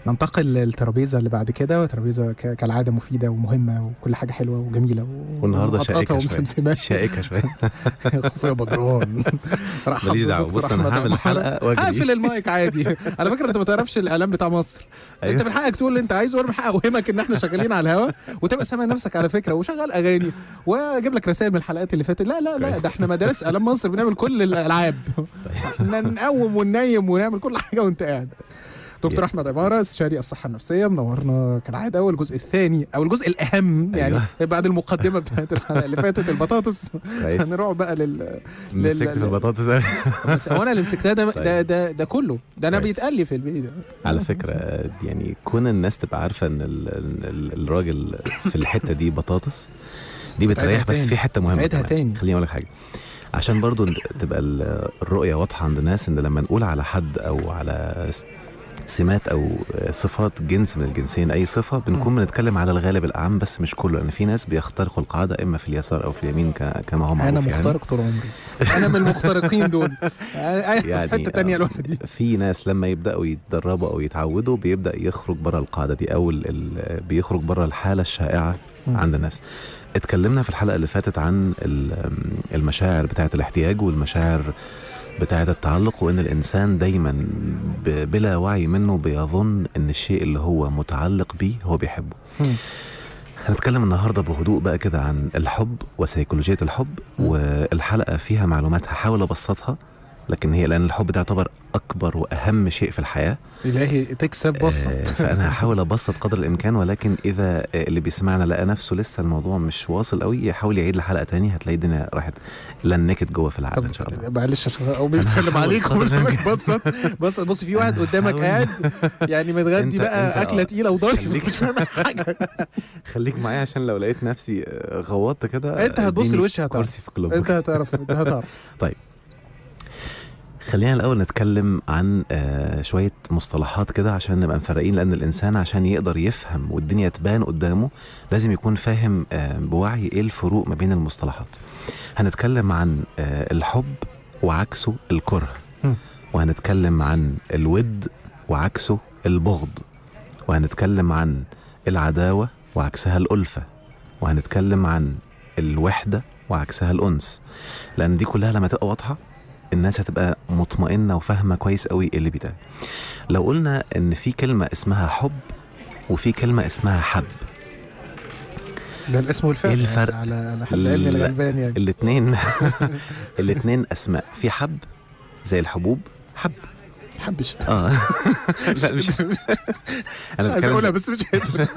ننتقل للترابيزه اللي بعد كده وترابيزه ك- كالعاده مفيده ومهمه وكل حاجه حلوه وجميله و- والنهارده ومقطقطة شائكه ومسمسمة. شويه شائكه شويه خوف يا بدران راح ماليش حضر دعوه دكتور بص انا أحمد هعمل أبو حرب. الحلقه واجري هقفل المايك عادي على فكره انت ما تعرفش الاعلام بتاع مصر أيوه. انت من حقك تقول اللي انت عايزه وانا من حقي اوهمك ان احنا شغالين على الهوا وتبقى سامع نفسك على فكره وشغال اغاني واجيب لك رسائل من الحلقات اللي فاتت لا لا لا كويس. ده احنا مدارس اعلام مصر بنعمل كل الالعاب احنا نقوم وننيم ونعمل كل حاجه وانت قاعد دكتور يا. احمد عماره استشاري الصحه النفسيه منورنا كالعاده والجزء الثاني او الجزء الاهم يعني أيوه. بعد المقدمه بتاعت الحلقه اللي فاتت البطاطس كويس هنروح بقى لل مسكت في لل- البطاطس بس هو انا اللي مسكتها ده ده طيب. ده, ده كله ده انا كويس. بيتقال لي في البيت على فكرة يعني كون الناس تبقى عارفة ان ال ال الراجل في الحتة دي بطاطس دي بتريح بس تاني. في حتة مهمة بتعيدها كمان. تاني. خليني اقول لك حاجة عشان برضو تبقى ال- الرؤية واضحة عند الناس ان لما نقول على حد او على س- سمات او صفات جنس من الجنسين اي صفه بنكون بنتكلم على الغالب الاعم بس مش كله لان في ناس بيخترقوا القاعده اما في اليسار او في اليمين ك- كما هو معروف انا يعني. مخترق طول عمري انا من المخترقين دول انا أنا في يعني حته تانية آه، لوحدي في ناس لما يبداوا يتدربوا او يتعودوا بيبدا يخرج بره القاعده دي او ال ال بيخرج بره الحاله الشائعه مم. عند الناس اتكلمنا في الحلقه اللي فاتت عن ال- المشاعر بتاعه الاحتياج والمشاعر بتاعه التعلق وان الانسان دايما ب- بلا وعي منه بيظن ان الشيء اللي هو متعلق بيه هو بيحبه مم. هنتكلم النهارده بهدوء بقى كده عن الحب وسيكولوجيه الحب مم. والحلقه فيها معلومات هحاول ابسطها لكن هي لان الحب ده يعتبر اكبر واهم شيء في الحياه الهي تكسب آه، بسط فانا هحاول ابسط قدر الامكان ولكن اذا آه، اللي بيسمعنا لقى نفسه لسه الموضوع مش واصل قوي يحاول يعيد الحلقه تاني هتلاقي الدنيا راحت لنكت جوه في العقل ان شاء الله معلش عشان او بيتسلم هحاول عليك قدر ويقول لك الإمكان. بسط بسط بص في واحد أنا قدامك هحاول. قاعد يعني متغدي أنت- بقى أنت- اكله آه. تقيله وضارب خليك- مش فاهم حاجه خليك معايا عشان لو لقيت نفسي آه، غوطت كده انت هتبص اديني لوشي هتعرف كرسي في كلوب انت هتعرف انت هتعرف خلينا الاول نتكلم عن آه، شويه مصطلحات كده عشان نبقى مفرقين لان الانسان عشان يقدر يفهم والدنيا تبان قدامه لازم يكون فاهم آه، بوعي ايه الفروق ما بين المصطلحات هنتكلم عن آه، الحب وعكسه الكره مم. وهنتكلم عن الود وعكسه البغض وهنتكلم عن العداوه وعكسها الالفه وهنتكلم عن الوحده وعكسها الانس لان دي كلها لما تبقى واضحه الناس هتبقى مطمئنه وفاهمه كويس قوي ايه اللي بيتقال لو قلنا ان في كلمه اسمها حب وفي كلمه اسمها حب ده الاسم والفعل إيه الفرق؟ يعني على على حد علمي لا. الغلبان يعني الاثنين الاثنين اسماء في حب زي الحبوب حب حبش اه لا مش مش انا عايز بتكلم اقولها بس مش قادر.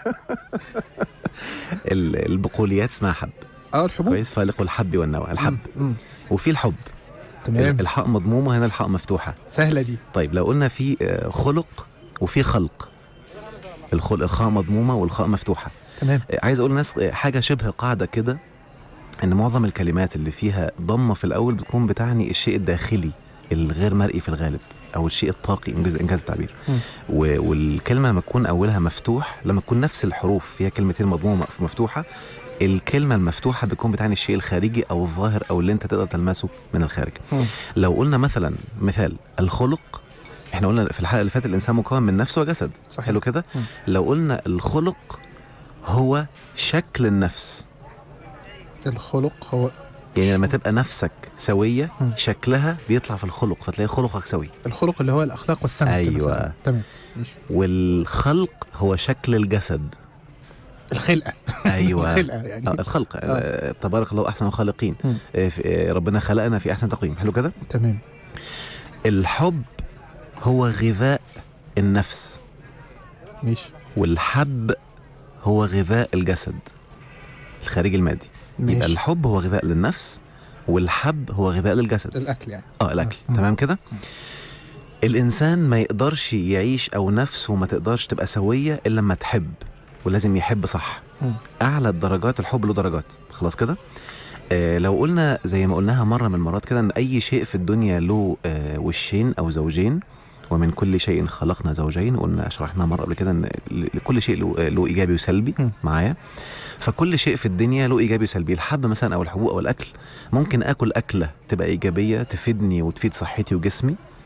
ال- البقوليات اسمها حب اه الحبوب كويس فالق الحب والنوى الحب مم. مم. وفي الحب تمام الحاء مضمومه هنا الحاء مفتوحه سهله دي طيب لو قلنا في آه، خلق وفي خلق الخلق الخاء مضمومه والخاء مفتوحه تمام آه، عايز اقول للناس آه، حاجه شبه قاعده كده ان معظم الكلمات اللي فيها ضمه في الاول بتكون بتعني الشيء الداخلي الغير مرئي في الغالب او الشيء الطاقي انجاز انجاز التعبير مم. و- والكلمه لما تكون اولها مفتوح لما تكون نفس الحروف فيها كلمتين مضمومه مفتوحه الكلمه المفتوحه بتكون بتعني الشيء الخارجي او الظاهر او اللي انت تقدر تلمسه من الخارج مم. لو قلنا مثلا مثال الخلق احنا قلنا في الحلقه اللي فاتت الانسان مكون من نفس وجسد صحيح. حلو كده مم. لو قلنا الخلق هو شكل النفس الخلق هو يعني لما تبقى نفسك سويه مم. شكلها بيطلع في الخلق فتلاقي خلقك سوي الخلق اللي هو الاخلاق والسمت أيوة. مثلاً. تمام ماشي والخلق هو شكل الجسد الخلقه ايوه الخلقه يعني آه الخلق آه. تبارك الله احسن الخالقين مم. آه في- آه ربنا خلقنا في احسن تقويم حلو كده تمام الحب هو غذاء النفس ماشي والحب هو غذاء الجسد الخارجي المادي يبقى ماشي الحب هو غذاء للنفس والحب هو غذاء للجسد الاكل يعني اه الاكل مم. تمام كده الانسان ما يقدرش يعيش او نفسه ما تقدرش تبقى سويه الا لما تحب ولازم يحب صح مم. اعلى الدرجات الحب له درجات خلاص كده آه لو قلنا زي ما قلناها مره من المرات كده ان اي شيء في الدنيا له آه وشين او زوجين ومن كل شيء خلقنا زوجين قلنا شرحناها مره قبل كده ان لكل شيء له, آه، له ايجابي وسلبي مم. معايا فكل شيء في الدنيا له ايجابي وسلبي الحب مثلا او الحبوب او الاكل ممكن اكل اكله تبقى ايجابيه تفيدني وتفيد صحتي وجسمي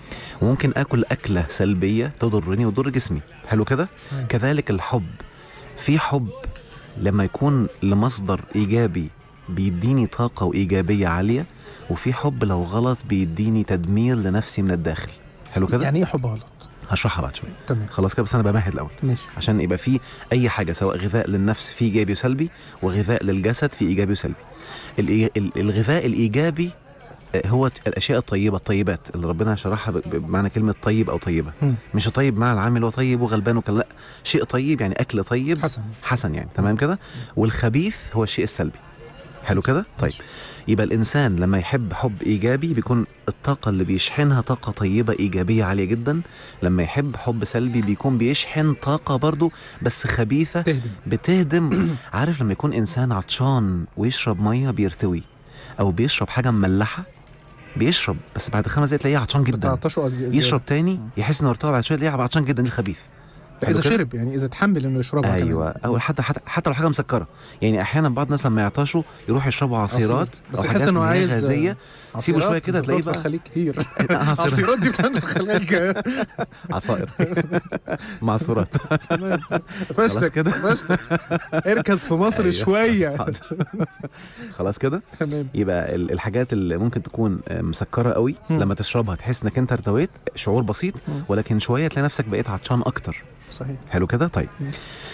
وممكن اكل اكله سلبيه تضرني وتضر جسمي حلو كده مم. كذلك الحب في حب لما يكون لمصدر ايجابي بيديني طاقه وايجابيه عاليه وفي حب لو غلط بيديني تدمير لنفسي من الداخل حلو كده يعني ايه حب غلط هشرحها بعد شويه تمام خلاص كده بس انا بمهد الاول ماشي عشان يبقى في اي حاجه سواء غذاء للنفس فيه ايجابي وسلبي وغذاء للجسد فيه ايجابي وسلبي الإي- ال- الغذاء الايجابي آه، هو ت- الاشياء الطيبه الطيبات اللي ربنا شرحها ب- ب- بمعنى كلمه طيب او طيبه مم. مش طيب مع العامل وطيب وغلبان وكلا لا شيء طيب يعني اكل طيب حسن حسن يعني تمام كده والخبيث هو الشيء السلبي حلو كده طيب ماشي. يبقى الانسان لما يحب حب ايجابي بيكون الطاقه اللي بيشحنها طاقه طيبه ايجابيه عاليه جدا لما يحب حب سلبي بيكون بيشحن طاقه برضو بس خبيثه تهدم بتهدم عارف لما يكون انسان عطشان ويشرب ميه بيرتوي او بيشرب حاجه مملحه بيشرب بس بعد خمس دقايق تلاقيه عطشان جدا بتعطشه أزي- يشرب تاني يحس انه ارتوى بعد شويه تلاقيه عطشان جدا دي الخبيث اذا حلو كده؟ شرب يعني اذا تحمل انه يشربها ايوه كمان. او حتى حتى حتى لو حاجه مسكره يعني احيانا بعض الناس لما يعطشوا يروحوا يشربوا عصيرات بس او يحس حاجات انه اللي هي عايز غازيه سيبه عصيرات شوية كده تلاقيه بتدخل بقى. الخليج كتير عصير عصيرات دي بتاعت الخليج عصائر معصورات تمام خلاص فاشتك كده فاشتك اركز في مصر أيوة. شويه حاضر. خلاص كده تمام يبقى ال- الحاجات اللي ممكن تكون آه، مسكره قوي مم. لما تشربها تحس انك انت ارتويت شعور بسيط مم. ولكن شويه تلاقي نفسك بقيت عطشان اكتر صحيح حلو كده طيب مم.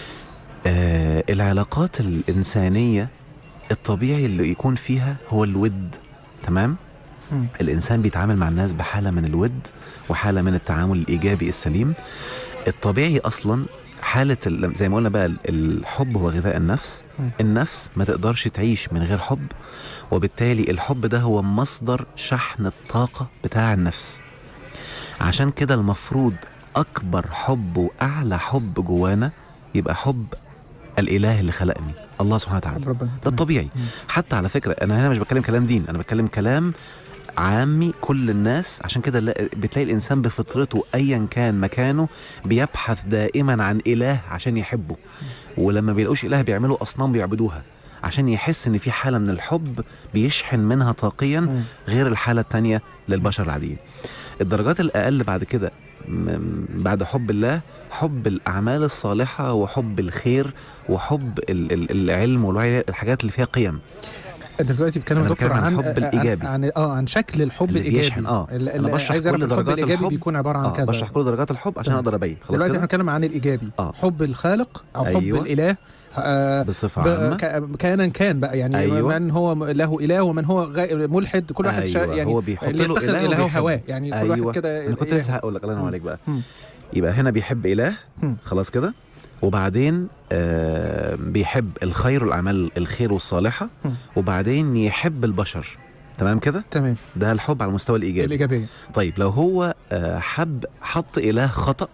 آه العلاقات الانسانيه الطبيعي اللي يكون فيها هو الود تمام مم. الانسان بيتعامل مع الناس بحاله من الود وحاله من التعامل الايجابي السليم الطبيعي اصلا حاله ال- زي ما قلنا بقى ال- الحب هو غذاء النفس مم. النفس ما تقدرش تعيش من غير حب وبالتالي الحب ده هو مصدر شحن الطاقه بتاع النفس عشان كده المفروض اكبر حب واعلى حب جوانا يبقى حب الاله اللي خلقني الله سبحانه وتعالى ربنا ده تمام. الطبيعي مم. حتى على فكره انا هنا مش بتكلم كلام دين انا بتكلم كلام عامي كل الناس عشان كده لا- بتلاقي الانسان بفطرته ايا كان مكانه بيبحث دائما عن اله عشان يحبه ولما بيلاقوش اله بيعملوا اصنام بيعبدوها عشان يحس ان في حاله من الحب بيشحن منها طاقيا مم. غير الحاله التانية للبشر العاديين الدرجات الاقل بعد كده م- بعد حب الله حب الاعمال الصالحه وحب الخير وحب ال- ال- العلم والوعي الحاجات اللي فيها قيم انت دلوقتي بتتكلم أنا يا دكتور بتكلم عن عن الحب الإيجابي. عن اه عن شكل الحب اللي الايجابي بيشحن، آه. ال- أنا ال- بشرح عايز اعرف كل الحب درجات الايجابي الحب. بيكون عباره عن اه كذا بشرح كل درجات الحب عشان تمام. اقدر ابين خلاص دلوقتي كده احنا بنتكلم عن الايجابي آه. حب الخالق او حب أيوة. الاله آه بصفه ب- عامه ك- كائنا كان بقى يعني أيوة. من هو له اله ومن هو غير ملحد كل واحد شا أيوة. يعني هو بيحط اللي له يتخذ إله الهه وبيحبه. هواه يعني كل ايوه واحد كده انا كنت إله. لسه هقول لك الله ينور مم. عليك بقى مم. يبقى هنا بيحب اله مم. خلاص كده وبعدين آه بيحب الخير والاعمال الخير والصالحه مم. وبعدين يحب البشر تمام كده تمام ده الحب على المستوى الايجابي الايجابيه طيب لو هو آه، حب حط اله خطا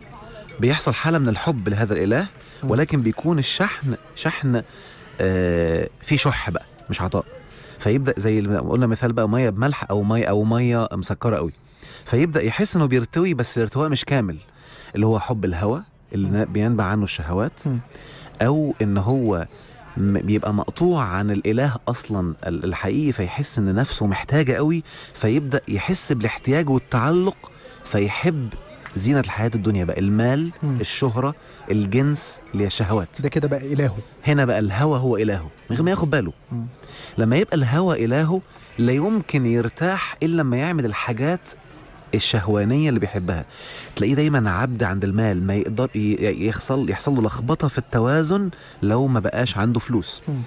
بيحصل حاله من الحب لهذا الاله مم. ولكن بيكون الشحن شحن آه، في شح بقى مش عطاء فيبدا زي ما قلنا مثال بقى ميه بملح او ميه او ميه مسكره قوي فيبدا يحس انه بيرتوي بس الارتواء مش كامل اللي هو حب الهوى اللي نا- بينبع عنه الشهوات مم. او ان هو م- بيبقى مقطوع عن الاله اصلا ال- الحقيقي فيحس ان نفسه محتاجه قوي فيبدا يحس بالاحتياج والتعلق فيحب زينه الحياه الدنيا بقى المال مم. الشهره الجنس اللي هي الشهوات ده كده بقى الهه هنا بقى الهوى هو الهه من غير ما ياخد باله مم. لما يبقى الهوى الهه لا يمكن يرتاح الا لما يعمل الحاجات الشهوانيه اللي بيحبها تلاقيه دايما عبد عند المال ما يقدر ي- يحصل يحصل له لخبطه في التوازن لو ما بقاش عنده فلوس مم.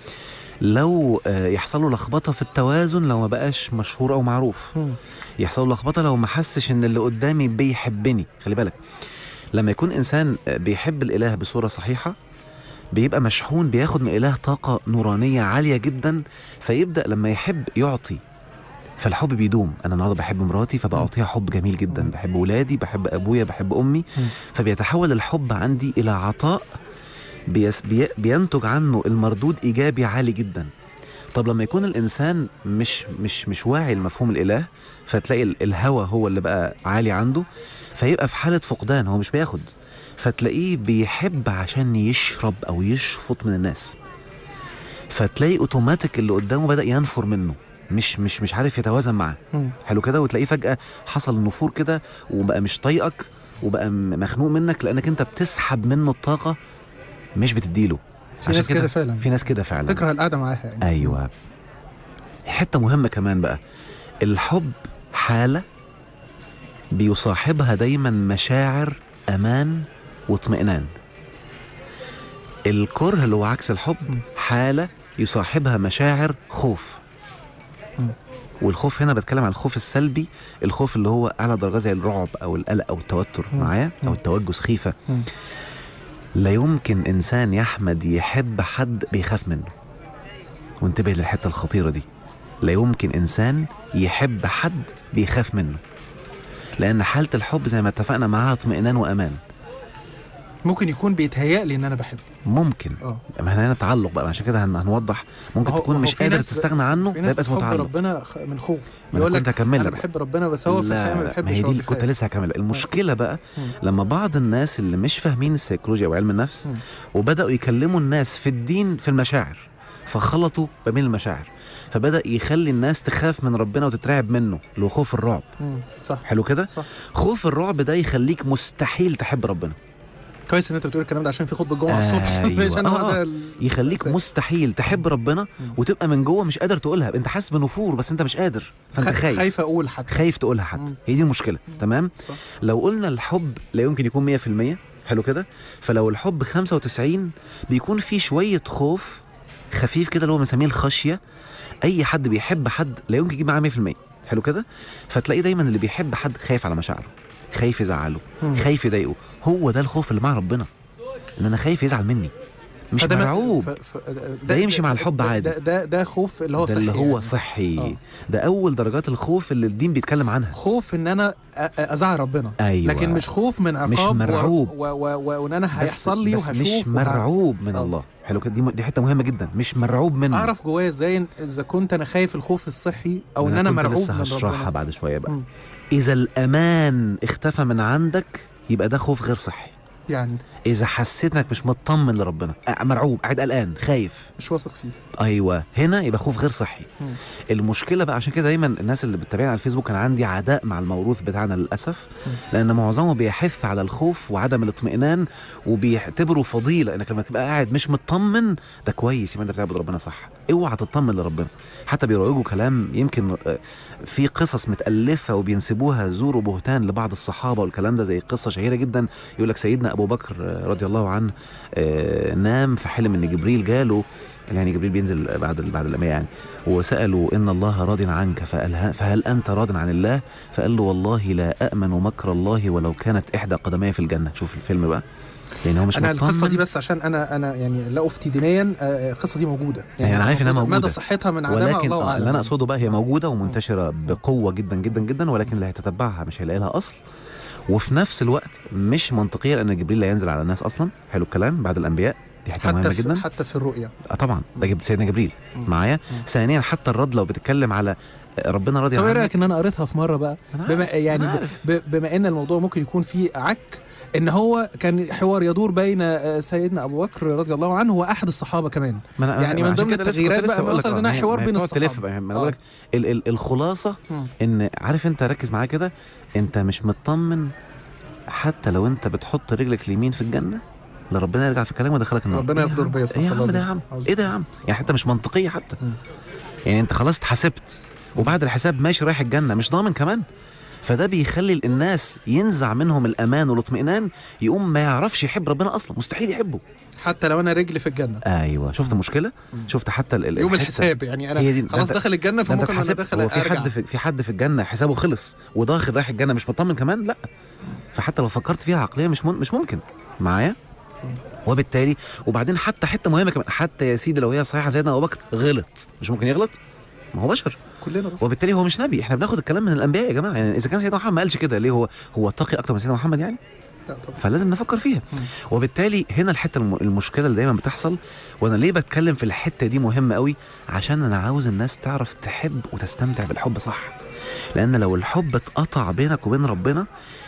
لو آه، يحصل له لخبطه في التوازن لو ما بقاش مشهور او معروف مم. يحصل له لخبطه لو ما حسش ان اللي قدامي بيحبني خلي بالك لما يكون انسان آه، بيحب الاله بصوره صحيحه بيبقى مشحون بياخد من الاله طاقه نورانيه عاليه جدا فيبدا لما يحب يعطي فالحب بيدوم انا النهارده بحب مراتي فبعطيها حب جميل جدا مم. بحب ولادي بحب ابويا بحب امي مم. فبيتحول الحب عندي الى عطاء بيس بي بينتج عنه المردود ايجابي عالي جدا طب لما يكون الانسان مش مش مش واعي لمفهوم الاله فتلاقي ال- الهوى هو اللي بقى عالي عنده فيبقى في حاله فقدان هو مش بياخد فتلاقيه بيحب عشان يشرب او يشفط من الناس فتلاقي اوتوماتيك اللي قدامه بدا ينفر منه مش مش مش عارف يتوازن معاه مم. حلو كده وتلاقيه فجاه حصل نفور كده وبقى مش طايقك وبقى م- مخنوق منك لانك انت بتسحب منه الطاقه مش بتديله في ناس كده فعلا في ناس كده فعلا تكره القعده معاها يعني ايوه حته مهمه كمان بقى الحب حاله بيصاحبها دايما مشاعر امان واطمئنان الكره اللي هو عكس الحب م. حاله يصاحبها مشاعر خوف م. والخوف هنا بتكلم عن الخوف السلبي الخوف اللي هو اعلى درجه زي الرعب او القلق او التوتر م. معايا او م. التوجس خيفه م. لا يمكن انسان يا احمد يحب حد بيخاف منه وانتبه للحته الخطيره دي لا يمكن انسان يحب حد بيخاف منه لان حاله الحب زي ما اتفقنا معاها اطمئنان وامان ممكن يكون بيتهيأ لي ان انا بحبه ممكن اه ما احنا هنا تعلق بقى عشان كده هن- هنوضح ممكن ما هو- تكون ما هو مش في قادر ناس ب- تستغنى عنه في ده ناس يبقى اسمه بتحب تعلق ربنا خ- من خوف ما يقول انا لك كنت هكمل انا لك بحب ربنا بس هو في الحقيقه ما لا بيحبش ما هي هو دي اللي كنت بيخاف. لسه هكمل المشكله بقى مم. لما بعض الناس اللي مش فاهمين السيكولوجيا او علم النفس مم. وبداوا يكلموا الناس في الدين في المشاعر فخلطوا ما بين المشاعر فبدا يخلي الناس تخاف من ربنا وتترعب منه اللي هو خوف الرعب مم. صح حلو كده صح خوف الرعب ده يخليك مستحيل تحب ربنا كويس ان انت بتقول الكلام ده عشان في خطبه الجمعه الصبح أيوة. عشان هو آه. ده ال- يخليك الأساس. مستحيل تحب ربنا مم. وتبقى من جوه مش قادر تقولها انت حاسس بنفور بس انت مش قادر فانت خ- خايف خايف اقول حتى خايف تقولها حتى مم. هي دي المشكله تمام صح. لو قلنا الحب لا يمكن يكون 100% حلو كده فلو الحب 95 بيكون في شويه خوف خفيف كده اللي هو بنسميه الخشيه اي حد بيحب حد لا يمكن يجيب معاه 100% حلو كده فتلاقيه دايما اللي بيحب حد خايف على مشاعره خايف يزعله مم. خايف يضايقه هو ده الخوف اللي مع ربنا ان انا خايف يزعل مني مش فده ما- مرعوب ف- ف- ده يمشي مع الحب ده- عادي. ده ده, ده خوف اللي هو ده صحي اللي هو يعني. صحي آه. ده اول درجات الخوف اللي الدين بيتكلم عنها خوف ان انا أ- أ- ازعل ربنا ايوه لكن مش خوف من عقاب مش و- مرعوب. و- و- و- وان انا بس- هيحصل لي بس وهشوف مش وه- مرعوب من آه. الله حلو كده دي, م- دي حته مهمه جدا مش مرعوب منه اعرف جوايا ازاي إن- اذا كنت انا خايف الخوف الصحي او ان أنا انا كنت مرعوب لسه من هشرحها ربنا بعد شويه بقى مم. اذا الامان اختفى من عندك يبقى ده خوف غير صحي يعني اذا حسيت انك مش مطمن لربنا آه، مرعوب قاعد قلقان خايف مش واثق فيه ايوه هنا يبقى خوف غير صحي مم. المشكله بقى عشان كده دايما الناس اللي بتتابعني على الفيسبوك كان عندي عداء مع الموروث بتاعنا للاسف مم. لان معظمه بيحث على الخوف وعدم الاطمئنان وبيعتبره فضيله انك لما تبقى قاعد مش مطمن ده كويس يبقى انت بتعبد ربنا صح اوعى تطمن لربنا حتى بيروجوا كلام يمكن آه، في قصص متالفه وبينسبوها زور وبهتان لبعض الصحابه والكلام ده زي قصه شهيره جدا يقول لك سيدنا ابو بكر آه، رضي الله عنه آه، نام فحلم ان جبريل جاله يعني جبريل بينزل بعد بعد الأمية يعني وسألوا إن الله راض عنك فقال فهل أنت راض عن الله؟ فقال له والله لا أأمن مكر الله ولو كانت إحدى قدمي في الجنة شوف الفيلم بقى يعني هو مش انا مطمن القصه دي بس عشان انا انا يعني لا افتي دينيا آه، القصه دي موجوده يعني أنا عارف إنها موجودة. مدى صحتها من عدمها ولكن الله آه، اعلم اللي أنا أقصده بقى هي موجودة ومنتشرة بقوة جدا جدا جدا ولكن اللي هيتتبعها مش هيلاقي لها أصل وفي نفس الوقت مش منطقية لأن جبريل لا ينزل على الناس أصلا حلو الكلام بعد الأنبياء دي حته مهمة حتى جدا في حتى في الرؤيه اه طبعا ده جبت سيدنا جبريل مم. معايا مم. ثانيا حتى الرد لو بتتكلم على ربنا راضي طب ايه عنك رايك ان انا قريتها في مره بقى أنا بما عارف، يعني أنا ب- عارف. ب- بما ان الموضوع ممكن يكون فيه عك ان هو كان حوار يدور بين آه، سيدنا ابو بكر رضي الله عنه واحد الصحابه كمان ما أنا يعني من عشان ضمن كده لسه التغييرات كنت لسه بقى بقول لك وصلت آه، إنها ما هي- حوار ما هي بين بتقعد تلف الصحابة. بقى، ما انا آه. بقول لك ال- ال- الخلاصه ان عارف انت ركز معايا كده انت مش مطمن حتى لو انت بتحط رجلك اليمين في الجنه لا ربنا يرجع في كلامه ويدخلك النار ربنا إيه يا يقدر عم؟ بيا، استغفر ايه يا الله عم ده يا العظيم. عم ايه ده يا عم يعني حتى مش منطقيه حتى مم. يعني انت خلاص اتحاسبت وبعد الحساب ماشي رايح الجنه مش ضامن كمان فده بيخلي الناس ينزع منهم الامان والاطمئنان يقوم ما يعرفش يحب ربنا اصلا مستحيل يحبه حتى لو انا رجلي في الجنه ايوه شفت المشكله مم. شفت حتى ال- ال- يوم الحتة- الحساب يعني انا هي دي- ده خلاص أنت- دخل الجنه ده انت فممكن وانا اتحاسبت داخل هو في أرجع. حد في, في حد في الجنه حسابه خلص وداخل رايح الجنه مش مطمن كمان لا فحتى لو فكرت فيها عقليا مش مم مش ممكن معايا وبالتالي وبعدين حتى حته مهمه كمان حتى يا سيدي لو هي صحيحه سيدنا ابو بكر غلط مش ممكن يغلط ما هو بشر كلنا بقى. وبالتالي هو مش نبي احنا بناخد الكلام من الانبياء يا جماعه يعني اذا كان سيدنا محمد ما قالش كده ليه هو هو تقي اكتر من سيدنا محمد يعني لا طبعا. فلازم نفكر فيها مم. وبالتالي هنا الحته الم- المشكله اللي دايما بتحصل وانا ليه بتكلم في الحته دي مهمه قوي عشان انا عاوز الناس تعرف تحب وتستمتع بالحب صح لان لو الحب اتقطع بينك وبين ربنا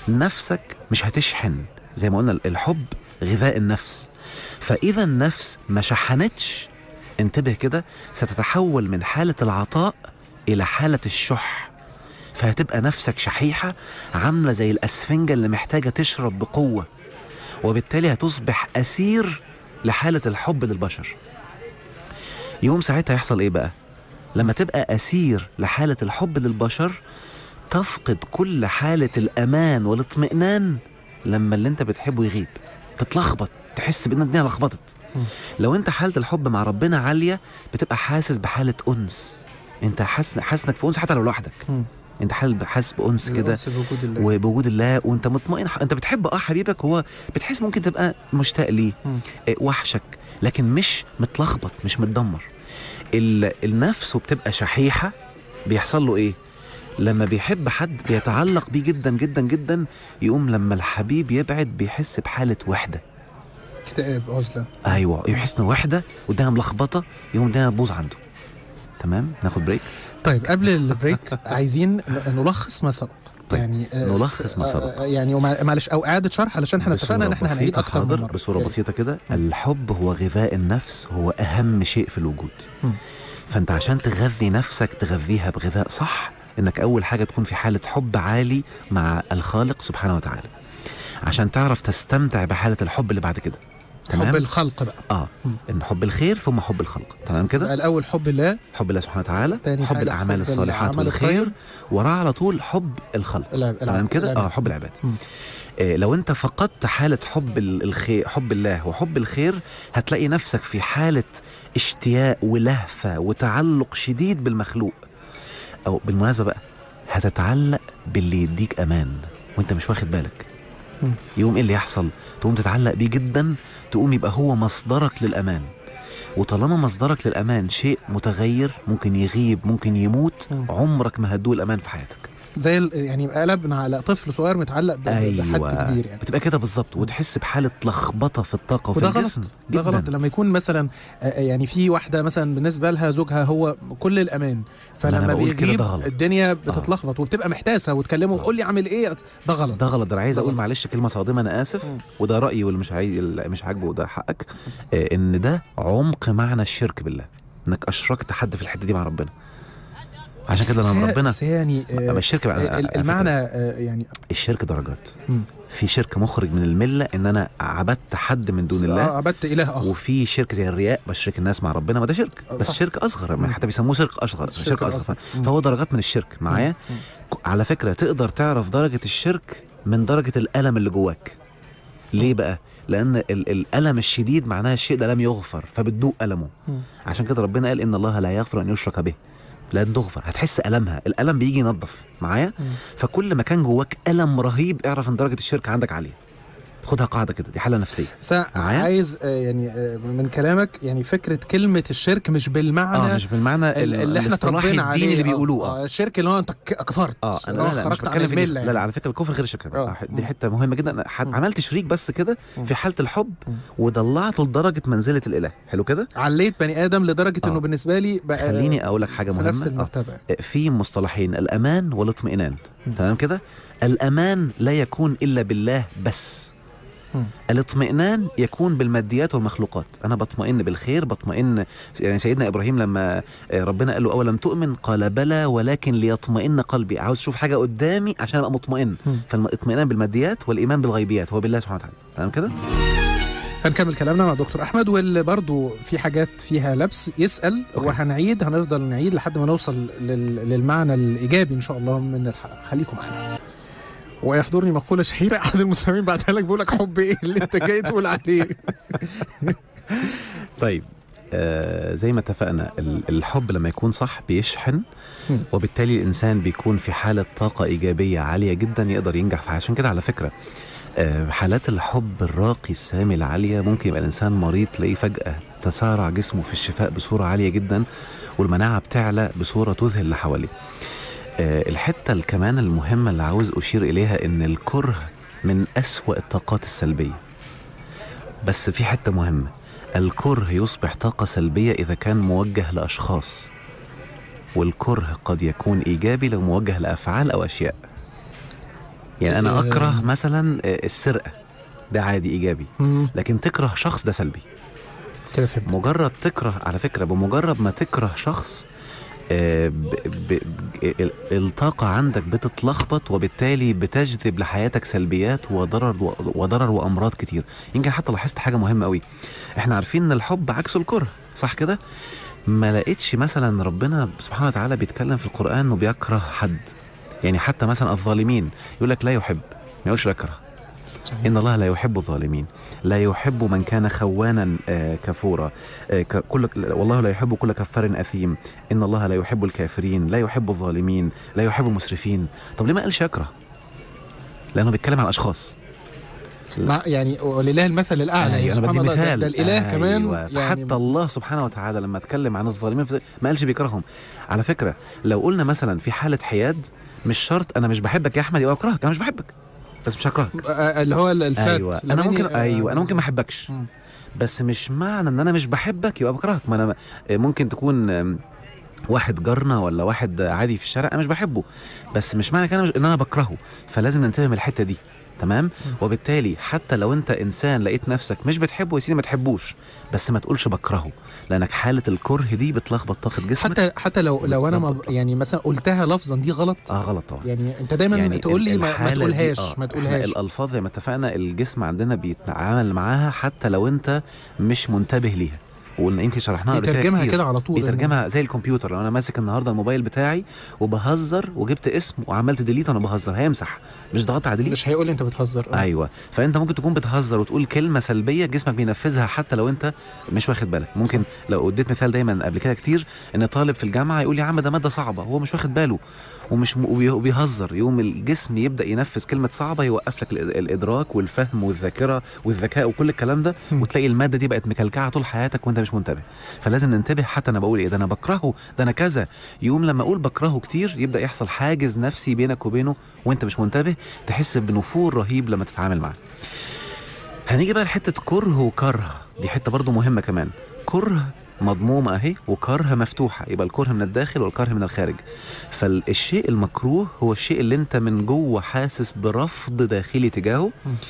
نفسك مش هتشحن زي ما قلنا الحب غذاء النفس فاذا النفس ما شحنتش انتبه كده ستتحول من حاله العطاء الى حاله الشح فهتبقى نفسك شحيحه عامله زي الاسفنجه اللي محتاجه تشرب بقوه وبالتالي هتصبح اسير لحاله الحب للبشر يوم ساعتها يحصل ايه بقى لما تبقى اسير لحاله الحب للبشر تفقد كل حاله الامان والاطمئنان لما اللي انت بتحبه يغيب تتلخبط تحس بان الدنيا لخبطت مم. لو انت حاله الحب مع ربنا عاليه بتبقى حاسس بحاله انس انت حاسس حاسس انك في انس حتى لو لوحدك مم. انت حال- حاسس بانس كده الأنس بوجود الله وبوجود الله وانت مطمئن انت بتحب اه حبيبك هو بتحس ممكن تبقى مشتاق ليه مم. إيه، وحشك لكن مش متلخبط مش متدمر ال- النفس وبتبقى شحيحه بيحصل له ايه لما بيحب حد بيتعلق بيه جدا جدا جدا يقوم لما الحبيب يبعد بيحس بحاله وحده اكتئاب عزله ايوه يحس ان وحده والدنيا ملخبطه يقوم الدنيا تبوظ عنده تمام ناخد بريك طيب قبل البريك عايزين ن- نلخص ما سبق طيب، يعني آه، نلخص ما آه، سبق. آه، يعني ومع- معلش او اعاده شرح علشان احنا اتفقنا ان بصورة احنا هنعيد بسيطة اكتر من حاضر مره بصورة يعني. بسيطة كده الحب هو غذاء النفس هو أهم شيء في الوجود مم. فأنت عشان تغذي نفسك تغذيها بغذاء صح إنك أول حاجة تكون في حالة حب عالي مع الخالق سبحانه وتعالى عشان تعرف تستمتع بحالة الحب اللي بعد كده تمام حب الخلق بقى اه مم. ان حب الخير ثم حب الخلق تمام كده بقى الاول حب الله حب الله سبحانه وتعالى تاني حب حاجة الاعمال حب الصالحات العمل والخير الخير. وراه على طول حب الخلق العب تمام كده اه حب العباد مم. آه لو انت فقدت حاله حب ال- الخير حب الله وحب الخير هتلاقي نفسك في حاله اشتياق ولهفه وتعلق شديد بالمخلوق او بالمناسبه بقى هتتعلق باللي يديك امان وانت مش واخد بالك مم. يقوم ايه اللي يحصل تقوم تتعلق بيه جدا تقوم يبقى هو مصدرك للامان وطالما مصدرك للامان شيء متغير ممكن يغيب ممكن يموت مم. عمرك ما هتدوق الامان في حياتك زي ال- يعني قلبنا على طفل صغير متعلق ب- بحد ايوه كبير يعني بتبقى كده بالظبط وتحس بحاله لخبطه في الطاقه وفي وده غلط الجسم ده غلط جدا لما يكون مثلا آه، يعني في واحده مثلا بالنسبه لها زوجها هو كل الامان أنا فلما بقول كده بيغيب ده غلط. الدنيا بتتلخبط وبتبقى محتاسه وتكلمه قول لي اعمل ايه ده غلط ده غلط ده انا عايز ده اقول غلط. معلش كلمه صادمه انا اسف مم. وده رايي واللي مش عايز اللي مش عاجبه ده حقك آه ان ده عمق معنى الشرك بالله انك اشركت حد في الحته دي مع ربنا عشان كده بس لما هي- ربنا بس هي يعني آه، أما الشرك بقى ال- ال- المعنى آه، يعني الشرك درجات مم. في شرك مخرج من المله ان انا عبدت حد من دون آه، الله عبدت اله اخر وفي شرك زي الرياء بشرك الناس مع ربنا ما ده شرك بس صح. شرك اصغر مم. حتى بيسموه شرك اصغر الشرك شرك اصغر الأصغر. مم. فهو درجات من الشرك معايا مم. ك- على فكره تقدر تعرف درجه الشرك من درجه الالم اللي جواك ليه بقى لان ال- الالم الشديد معناها الشيء ده لم يغفر فبتدوق المه مم. عشان كده ربنا قال ان الله لا يغفر ان يشرك به لن تغفر هتحس المها الالم بيجي ينظف معايا مم. فكل ما كان جواك الم رهيب اعرف ان درجه الشرك عندك عاليه خدها قاعده كده دي حاله نفسيه بس أنا معايا؟ عايز آه، يعني آه، من كلامك يعني فكره كلمه الشرك مش بالمعنى اه مش بالمعنى ال- اللي احنا الاصطلاح اتربينا الديني عليه اللي آه، بيقولوه اه آه، الشرك اللي هو انت ك- كفرت اه انا اللي هو لا لا مش خرجت عن بتكلم في دي المله لا يعني. لا على فكره الكفر غير الشرك آه. دي مم. حته مهمه جدا أنا ح- مم. عملت شريك بس كده مم. في حاله الحب مم. وضلعته لدرجه منزله الاله حلو كده عليت بني ادم لدرجه آه. انه بالنسبه لي بقى خليني اقول لك حاجه في مهمه نفس آه. المرتبه في مصطلحين الامان والاطمئنان مم. تمام كده الامان لا يكون الا بالله بس مم. الاطمئنان يكون بالماديات والمخلوقات انا بطمئن بالخير بطمئن يعني سيدنا ابراهيم لما آه، ربنا قال له اولم تؤمن قال بلى ولكن ليطمئن قلبي عاوز اشوف حاجه قدامي عشان ابقى مطمئن مم. فالاطمئنان بالماديات والايمان بالغيبيات هو بالله سبحانه وتعالى تمام كده هنكمل كلامنا مع دكتور احمد واللي برضو في حاجات فيها لبس يسال أوكي. وهنعيد هنفضل نعيد لحد ما نوصل لل... للمعنى الايجابي ان شاء الله من الحلقه خليكم معانا ويحضرني مقوله شهيره احد المستمعين بعتها لك بيقول لك حب ايه اللي انت جاي تقول عليه طيب آه زي ما اتفقنا ال- الحب لما يكون صح بيشحن مم. وبالتالي الانسان بيكون في حاله طاقه ايجابيه عاليه جدا يقدر ينجح فيها عشان كده على فكره آه حالات الحب الراقي السامي العاليه ممكن يبقى الانسان مريض تلاقيه فجاه تسارع جسمه في الشفاء بصوره عاليه جدا والمناعه بتعلى بصوره تذهل اللي حواليه آه الحته كمان المهمه اللي عاوز اشير اليها ان الكره من اسوا الطاقات السلبيه بس في حته مهمه الكره يصبح طاقة سلبية إذا كان موجه لأشخاص والكره قد يكون إيجابي لو موجه لأفعال أو أشياء يعني أنا إيه. أكره مثلا آه، السرقة ده عادي إيجابي مم. لكن تكره شخص ده سلبي كده فهمت مجرد تكره على فكرة بمجرد ما تكره شخص آه، ب... ب... ال- الطاقة عندك بتتلخبط وبالتالي بتجذب لحياتك سلبيات وضرر و... وضرر وأمراض كتير يمكن حتى لاحظت حاجة مهمة قوي احنا عارفين ان الحب عكس الكره صح كده ما لقيتش مثلا ربنا سبحانه وتعالى بيتكلم في القرآن انه بيكره حد يعني حتى مثلا الظالمين يقول لك لا يحب ما يقولش لا يكره صحيح. إن الله لا يحب الظالمين لا يحب من كان خوانا آه، كفورا آه، ك- كل والله لا يحب كل كفار أثيم إن الله لا يحب الكافرين لا يحب الظالمين لا يحب المسرفين طب ليه ما قالش يكره لأنه بيتكلم عن أشخاص مع يعني ولله المثل الاعلى يعني أيوة أنا سبحان بدي الله ده, مثال ده الاله أيوة كمان فحتى يعني الله سبحانه وتعالى لما اتكلم عن الظالمين في- ما قالش بيكرههم على فكرة لو قلنا مثلا في حالة حياد مش شرط أنا مش بحبك يا أحمد يبقى أكرهك أنا مش بحبك بس مش هكرهك آه، اللي هو الفات ايوه انا لماني- ممكن آه، ايوه انا ممكن ما احبكش مم. بس مش معنى ان انا مش بحبك يبقى بكرهك ما انا ممكن تكون آم، واحد جارنا ولا واحد عادي في الشارع انا مش بحبه بس مش معنى كده مش- ان انا بكرهه فلازم ننتبه من الحته دي تمام وبالتالي حتى لو انت انسان لقيت نفسك مش بتحبه يا سيدي ما تحبوش بس ما تقولش بكرهه لانك حاله الكره دي بتلخبط طاقه جسمك حتى حتى لو لو انا ما ب- بالظبط. يعني مثلا قلتها لفظا دي غلط اه غلط طبعا يعني انت دايما يعني تقول لي ال- ما, ما الحالة دي- تقولهاش آه، ما إحنا تقولهاش الالفاظ زي ما اتفقنا الجسم عندنا بيتعامل معاها حتى لو انت مش منتبه ليها وقلنا يمكن شرحناها قبل كده بيترجمها كتير. كده على طول بيترجمها زي الكمبيوتر لو انا ماسك النهارده الموبايل بتاعي وبهزر وجبت اسم وعملت ديليت وانا بهزر هيمسح مش ضغطت على ديليت مش هيقول لي انت بتهزر آه. ايوه فانت ممكن تكون بتهزر وتقول كلمه سلبيه جسمك بينفذها حتى لو انت مش واخد بالك ممكن لو اديت مثال دايما قبل كده كتير ان طالب في الجامعه يقول يا عم ده ماده صعبه هو مش واخد باله ومش م- وبي- وبيهزر يوم الجسم يبدا ينفذ كلمه صعبه يوقف لك الإد- الادراك والفهم والذاكره والذكاء وكل الكلام ده مم. وتلاقي الماده دي بقت مكلكعه طول حياتك وانت مش منتبه فلازم ننتبه حتى انا بقول ايه ده انا بكرهه ده انا كذا يوم لما اقول بكرهه كتير يبدا يحصل حاجز نفسي بينك وبينه وانت مش منتبه تحس بنفور رهيب لما تتعامل معاه هنيجي بقى لحته كره وكره دي حته برضو مهمه كمان كره مضمومة اهي وكره مفتوحة يبقى الكره من الداخل والكره من الخارج فالشيء المكروه هو الشيء اللي انت من جوه حاسس برفض داخلي تجاهه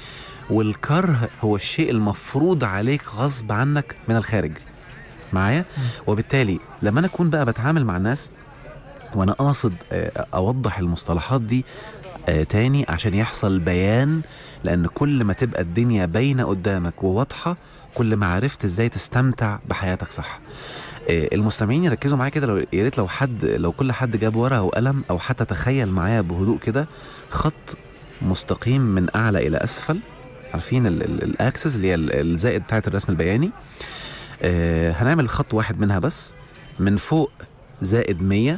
والكره هو الشيء المفروض عليك غصب عنك من الخارج معايا وبالتالي لما انا اكون بقى بتعامل مع الناس وانا قاصد آه، اوضح المصطلحات دي آه، تاني عشان يحصل بيان لان كل ما تبقى الدنيا باينه قدامك وواضحه كل ما عرفت ازاي تستمتع بحياتك صح آه، المستمعين يركزوا معايا كده لو يا ريت لو حد لو كل حد جاب ورقه وقلم او حتى تخيل معايا بهدوء كده خط مستقيم من اعلى الى اسفل عارفين ال- ال- الاكسس اللي هي ال- الزائد بتاعت الرسم البياني آه هنعمل خط واحد منها بس من فوق زائد 100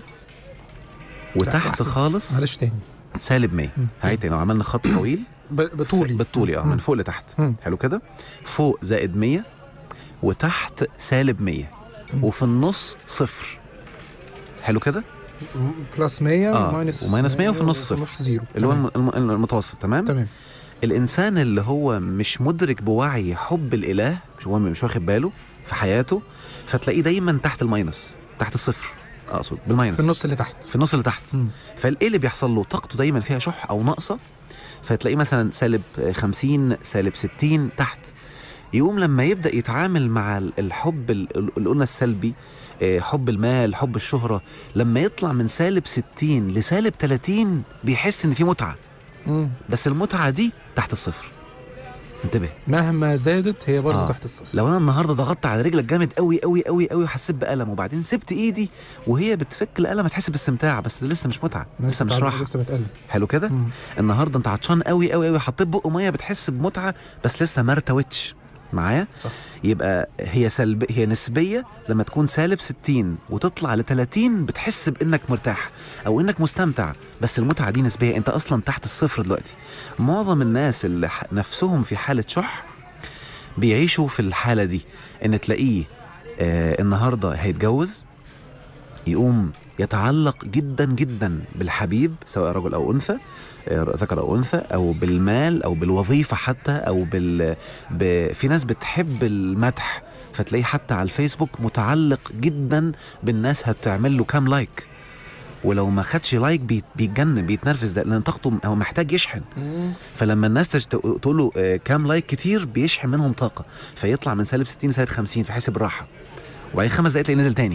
وتحت واحدة. خالص معلش تاني سالب 100 مم. هاي تاني لو عملنا خط طويل ب- بطولي بالطولي اه مم. من فوق لتحت مم. حلو كده فوق زائد 100 وتحت سالب 100 مم. وفي النص صفر حلو كده م- بلس 100 آه، وماينس وماينس 100 وفي النص صفر. النص زيرو اللي هو تمام. الم- الم- المتوسط تمام تمام الانسان اللي هو مش مدرك بوعي حب الاله مش هو مش واخد باله في حياته فتلاقيه دايما تحت الماينس تحت الصفر اقصد بالماينس في النص اللي تحت في النص اللي تحت مم. فايه اللي بيحصل له طاقته دايما فيها شح او ناقصه فتلاقيه مثلا سالب 50 سالب 60 تحت يقوم لما يبدا يتعامل مع ال- الحب ال- ال- اللي قلنا السلبي آه، حب المال حب الشهره لما يطلع من سالب 60 لسالب 30 بيحس ان في متعه مم. بس المتعه دي تحت الصفر انتبه مهما زادت هي برضه آه. تحت الصفر لو انا النهارده ضغطت على رجلك جامد قوي قوي قوي قوي وحسيت بالم وبعدين سبت ايدي وهي بتفك الالم هتحس باستمتاع بس لسه مش متعه لسه مش بتعمل- راحه لسه بتقلب حلو كده مم. النهارده انت عطشان قوي قوي قوي حطيت بق ميه بتحس بمتعه بس لسه ما ارتوتش معايا صح. يبقى هي سلب هي نسبيه لما تكون سالب 60 وتطلع ل 30 بتحس بانك مرتاح او انك مستمتع بس المتعه دي نسبيه انت اصلا تحت الصفر دلوقتي معظم الناس اللي ح- نفسهم في حاله شح بيعيشوا في الحاله دي ان تلاقيه آه النهارده هيتجوز يقوم يتعلق جدا جدا بالحبيب سواء رجل او انثى آه، ذكر او انثى او بالمال او بالوظيفه حتى او بال ب... في ناس بتحب المدح فتلاقيه حتى على الفيسبوك متعلق جدا بالناس هتعمل له كام لايك ولو ما خدش لايك بيت- بيتجنن بيتنرفز ده لان طاقته هو محتاج يشحن مم. فلما الناس تش- تقول له آه، كام لايك كتير بيشحن منهم طاقه فيطلع من سالب 60 سالب 50 فيحس براحه وبعدين خمس دقايق تلاقيه نزل تاني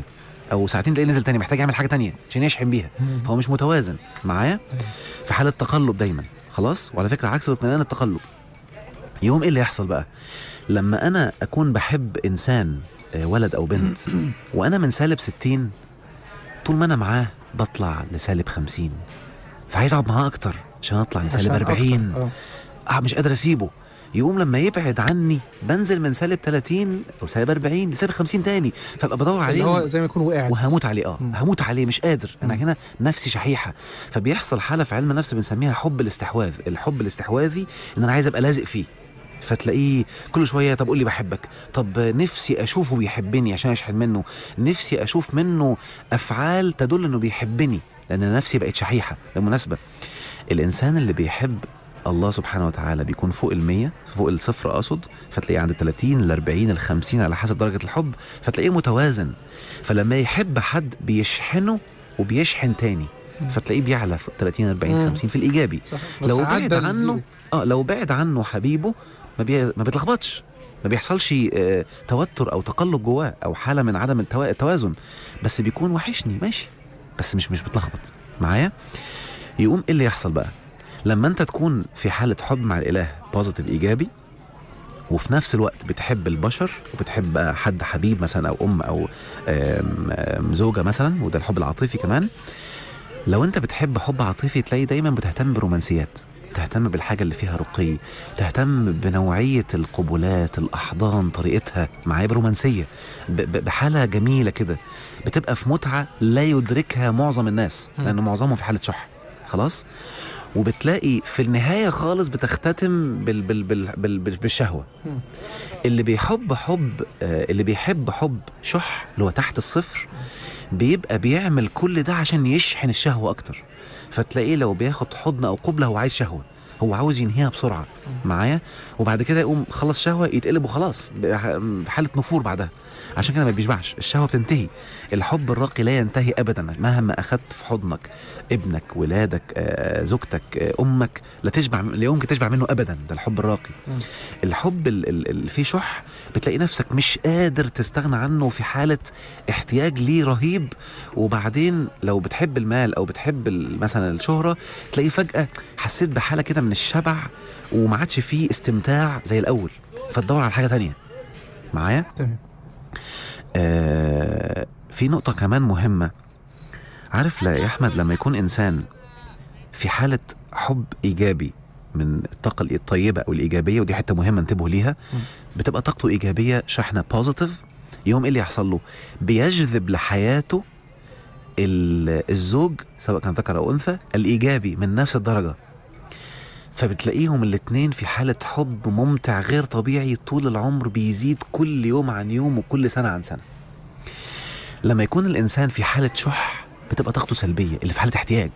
او ساعتين تلاقيه نزل تاني محتاج يعمل حاجه تانية عشان يشحن بيها مم. فهو مش متوازن معايا في حاله تقلب دايما خلاص وعلى فكره عكس الاطمئنان التقلب يوم ايه اللي يحصل بقى لما انا اكون بحب انسان آه، ولد او بنت وانا من سالب 60 طول ما انا معاه بطلع لسالب 50 فعايز اقعد معاه اكتر عشان اطلع لسالب عشان 40 أكتر. آه. اه مش قادر اسيبه يقوم لما يبعد عني بنزل من سالب 30 او سالب 40 لسالب 50 تاني فابقى بدور اللي عليه هو زي ما يكون وقع وهموت عليه اه مم. هموت عليه مش قادر انا مم. هنا نفسي شحيحه فبيحصل حاله في علم النفس بنسميها حب الاستحواذ الحب الاستحواذي ان انا عايز ابقى لازق فيه فتلاقيه كل شويه طب قول لي بحبك طب نفسي اشوفه بيحبني عشان اشحن منه نفسي اشوف منه افعال تدل انه بيحبني لان أنا نفسي بقت شحيحه بالمناسبه الانسان اللي بيحب الله سبحانه وتعالى بيكون فوق المية فوق الصفر أقصد فتلاقيه عند 30 ل 40 ل 50 على حسب درجة الحب فتلاقيه متوازن فلما يحب حد بيشحنه وبيشحن تاني مم. فتلاقيه بيعلى فوق 30 40 مم. 50 في الإيجابي صح لو بس بعد عدى عنه الزيرو. اه لو بعد عنه حبيبه ما, بي... ما بيتلخبطش ما بيحصلش آه توتر او تقلب جواه او حاله من عدم التوا... التوازن بس بيكون وحشني ماشي بس مش مش بتلخبط معايا يقوم ايه اللي يحصل بقى لما انت تكون في حاله حب مع الاله بوزيتيف ايجابي وفي نفس الوقت بتحب البشر وبتحب بقى حد حبيب مثلا او ام او آم، آم، زوجه مثلا وده الحب العاطفي كمان لو انت بتحب حب عاطفي تلاقي دايما بتهتم برومانسيات تهتم بالحاجة اللي فيها رقي تهتم بنوعية القبلات الأحضان طريقتها معايا برومانسية ب- ب- بحالة جميلة كده بتبقى في متعة لا يدركها معظم الناس مم. لأن معظمهم في حالة شح خلاص وبتلاقي في النهاية خالص بتختتم بال بال بال بال بال بالشهوة مم. اللي بيحب حب آه، اللي بيحب حب شح اللي هو تحت الصفر بيبقى بيعمل كل ده عشان يشحن الشهوة أكتر فتلاقيه لو بياخد حضن أو قبلة هو عايز شهوة هو عاوز ينهيها بسرعة معايا وبعد كده يقوم خلص شهوة يتقلب وخلاص بح- حالة نفور بعدها عشان كده ما بيشبعش الشهوة بتنتهي الحب الراقي لا ينتهي أبدا مهما أخدت في حضنك ابنك ولادك آه، زوجتك آه، أمك لا تشبع لا يمكن تشبع منه أبدا ده الحب الراقي مم. الحب ال- ال- اللي فيه شح بتلاقي نفسك مش قادر تستغنى عنه في حالة احتياج ليه رهيب وبعدين لو بتحب المال او بتحب ال- مثلا الشهرة تلاقي فجأة حسيت بحالة كده من الشبع وما عادش فيه استمتاع زي الاول فتدور على حاجة تانية معايا تمام آه في نقطة كمان مهمة عارف لا يا أحمد لما يكون إنسان في حالة حب إيجابي من الطاقة الطيبة أو الإيجابية ودي حتة مهمة انتبهوا ليها مم. بتبقى طاقته إيجابية شحنة بوزيتيف يوم إيه اللي يحصل له بيجذب لحياته ال- الزوج سواء كان ذكر أو أنثى الإيجابي من نفس الدرجة فبتلاقيهم الاتنين في حالة حب ممتع غير طبيعي طول العمر بيزيد كل يوم عن يوم وكل سنة عن سنة لما يكون الإنسان في حالة شح بتبقى طاقته سلبية اللي في حالة احتياج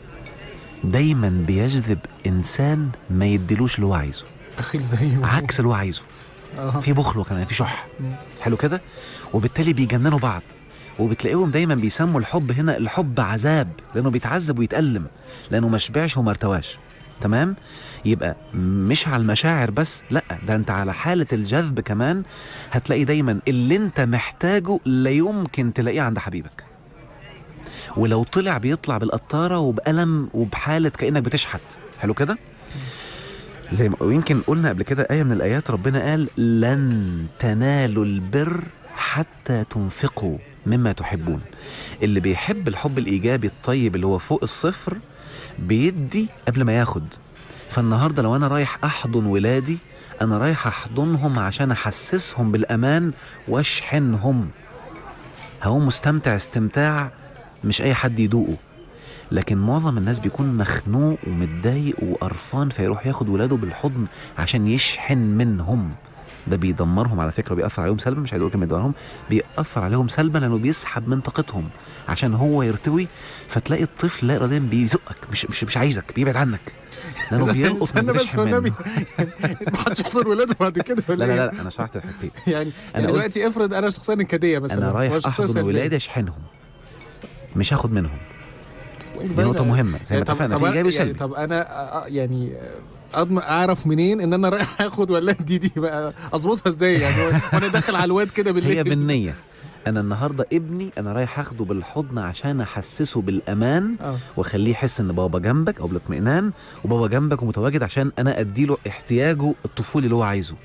دايما بيجذب إنسان ما يديلوش اللي هو عايزه تخيل زيه عكس اللي هو عايزه آه. في بخل كمان في شح مم. حلو كده وبالتالي بيجننوا بعض وبتلاقيهم دايما بيسموا الحب هنا الحب عذاب لانه بيتعذب ويتألم لانه ما شبعش وما ارتواش تمام يبقى مش على المشاعر بس لا ده انت على حالة الجذب كمان هتلاقي دايما اللي انت محتاجه لا يمكن تلاقيه عند حبيبك ولو طلع بيطلع بالقطارة وبألم وبحالة كأنك بتشحت حلو كده زي ما ويمكن قلنا قبل كده آية من الآيات ربنا قال لن تنالوا البر حتى تنفقوا مما تحبون اللي بيحب الحب الإيجابي الطيب اللي هو فوق الصفر بيدي قبل ما ياخد فالنهارده لو انا رايح احضن ولادي انا رايح احضنهم عشان احسسهم بالامان واشحنهم هقوم مستمتع استمتاع مش اي حد يدوقه لكن معظم الناس بيكون مخنوق ومتضايق وقرفان فيروح ياخد ولاده بالحضن عشان يشحن منهم ده بيدمرهم على فكره بيأثر عليهم سلبا مش عايز اقول كلمه يدمرهم بيأثر عليهم سلبا لانه بيسحب من طاقتهم عشان هو يرتوي فتلاقي الطفل لا اراديا بيزقك مش مش مش عايزك بيبعد عنك لانه بيلقط من استنى بس بتشحن والنبي منه ما حدش يحضر ولاده بعد كده لا ولا لا إيه؟ لا, لا انا شرحت الحاجتين يعني أنا يعني قلت- دلوقتي افرض انا شخصيا نكديه مثلا انا رايح هو شخصية احضن سلبية. ولادي اشحنهم مش هاخد منهم وإيه دي الباقي نقطه ده؟ مهمه زي ما يعني طب- اتفقنا طب في أنا- ايجابي يعني وسلبي طب انا آه، يعني آه، أضمن اعرف منين ان انا رايح اخد ولاد دي دي بقى اظبطها ازاي يعني وانا داخل على الواد كده بالليل هي بالنيه انا النهارده ابني انا رايح اخده بالحضن عشان احسسه بالامان اه واخليه يحس ان بابا جنبك او بالاطمئنان وبابا جنبك ومتواجد عشان انا اديله احتياجه الطفولي اللي هو عايزه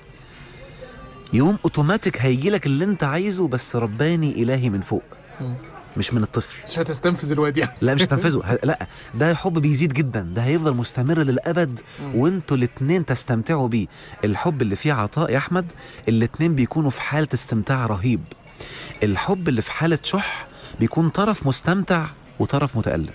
يوم اوتوماتيك هيجي لك اللي انت عايزه بس رباني الهي من فوق مم. مش من الطفل مش هتستنفذ الواد يعني لا مش تنفذه ه- لا ده حب بيزيد جدا ده هيفضل مستمر للابد وانتوا الاتنين تستمتعوا بيه الحب اللي فيه عطاء يا احمد الاتنين بيكونوا في حاله استمتاع رهيب الحب اللي في حاله شح بيكون طرف مستمتع وطرف متألم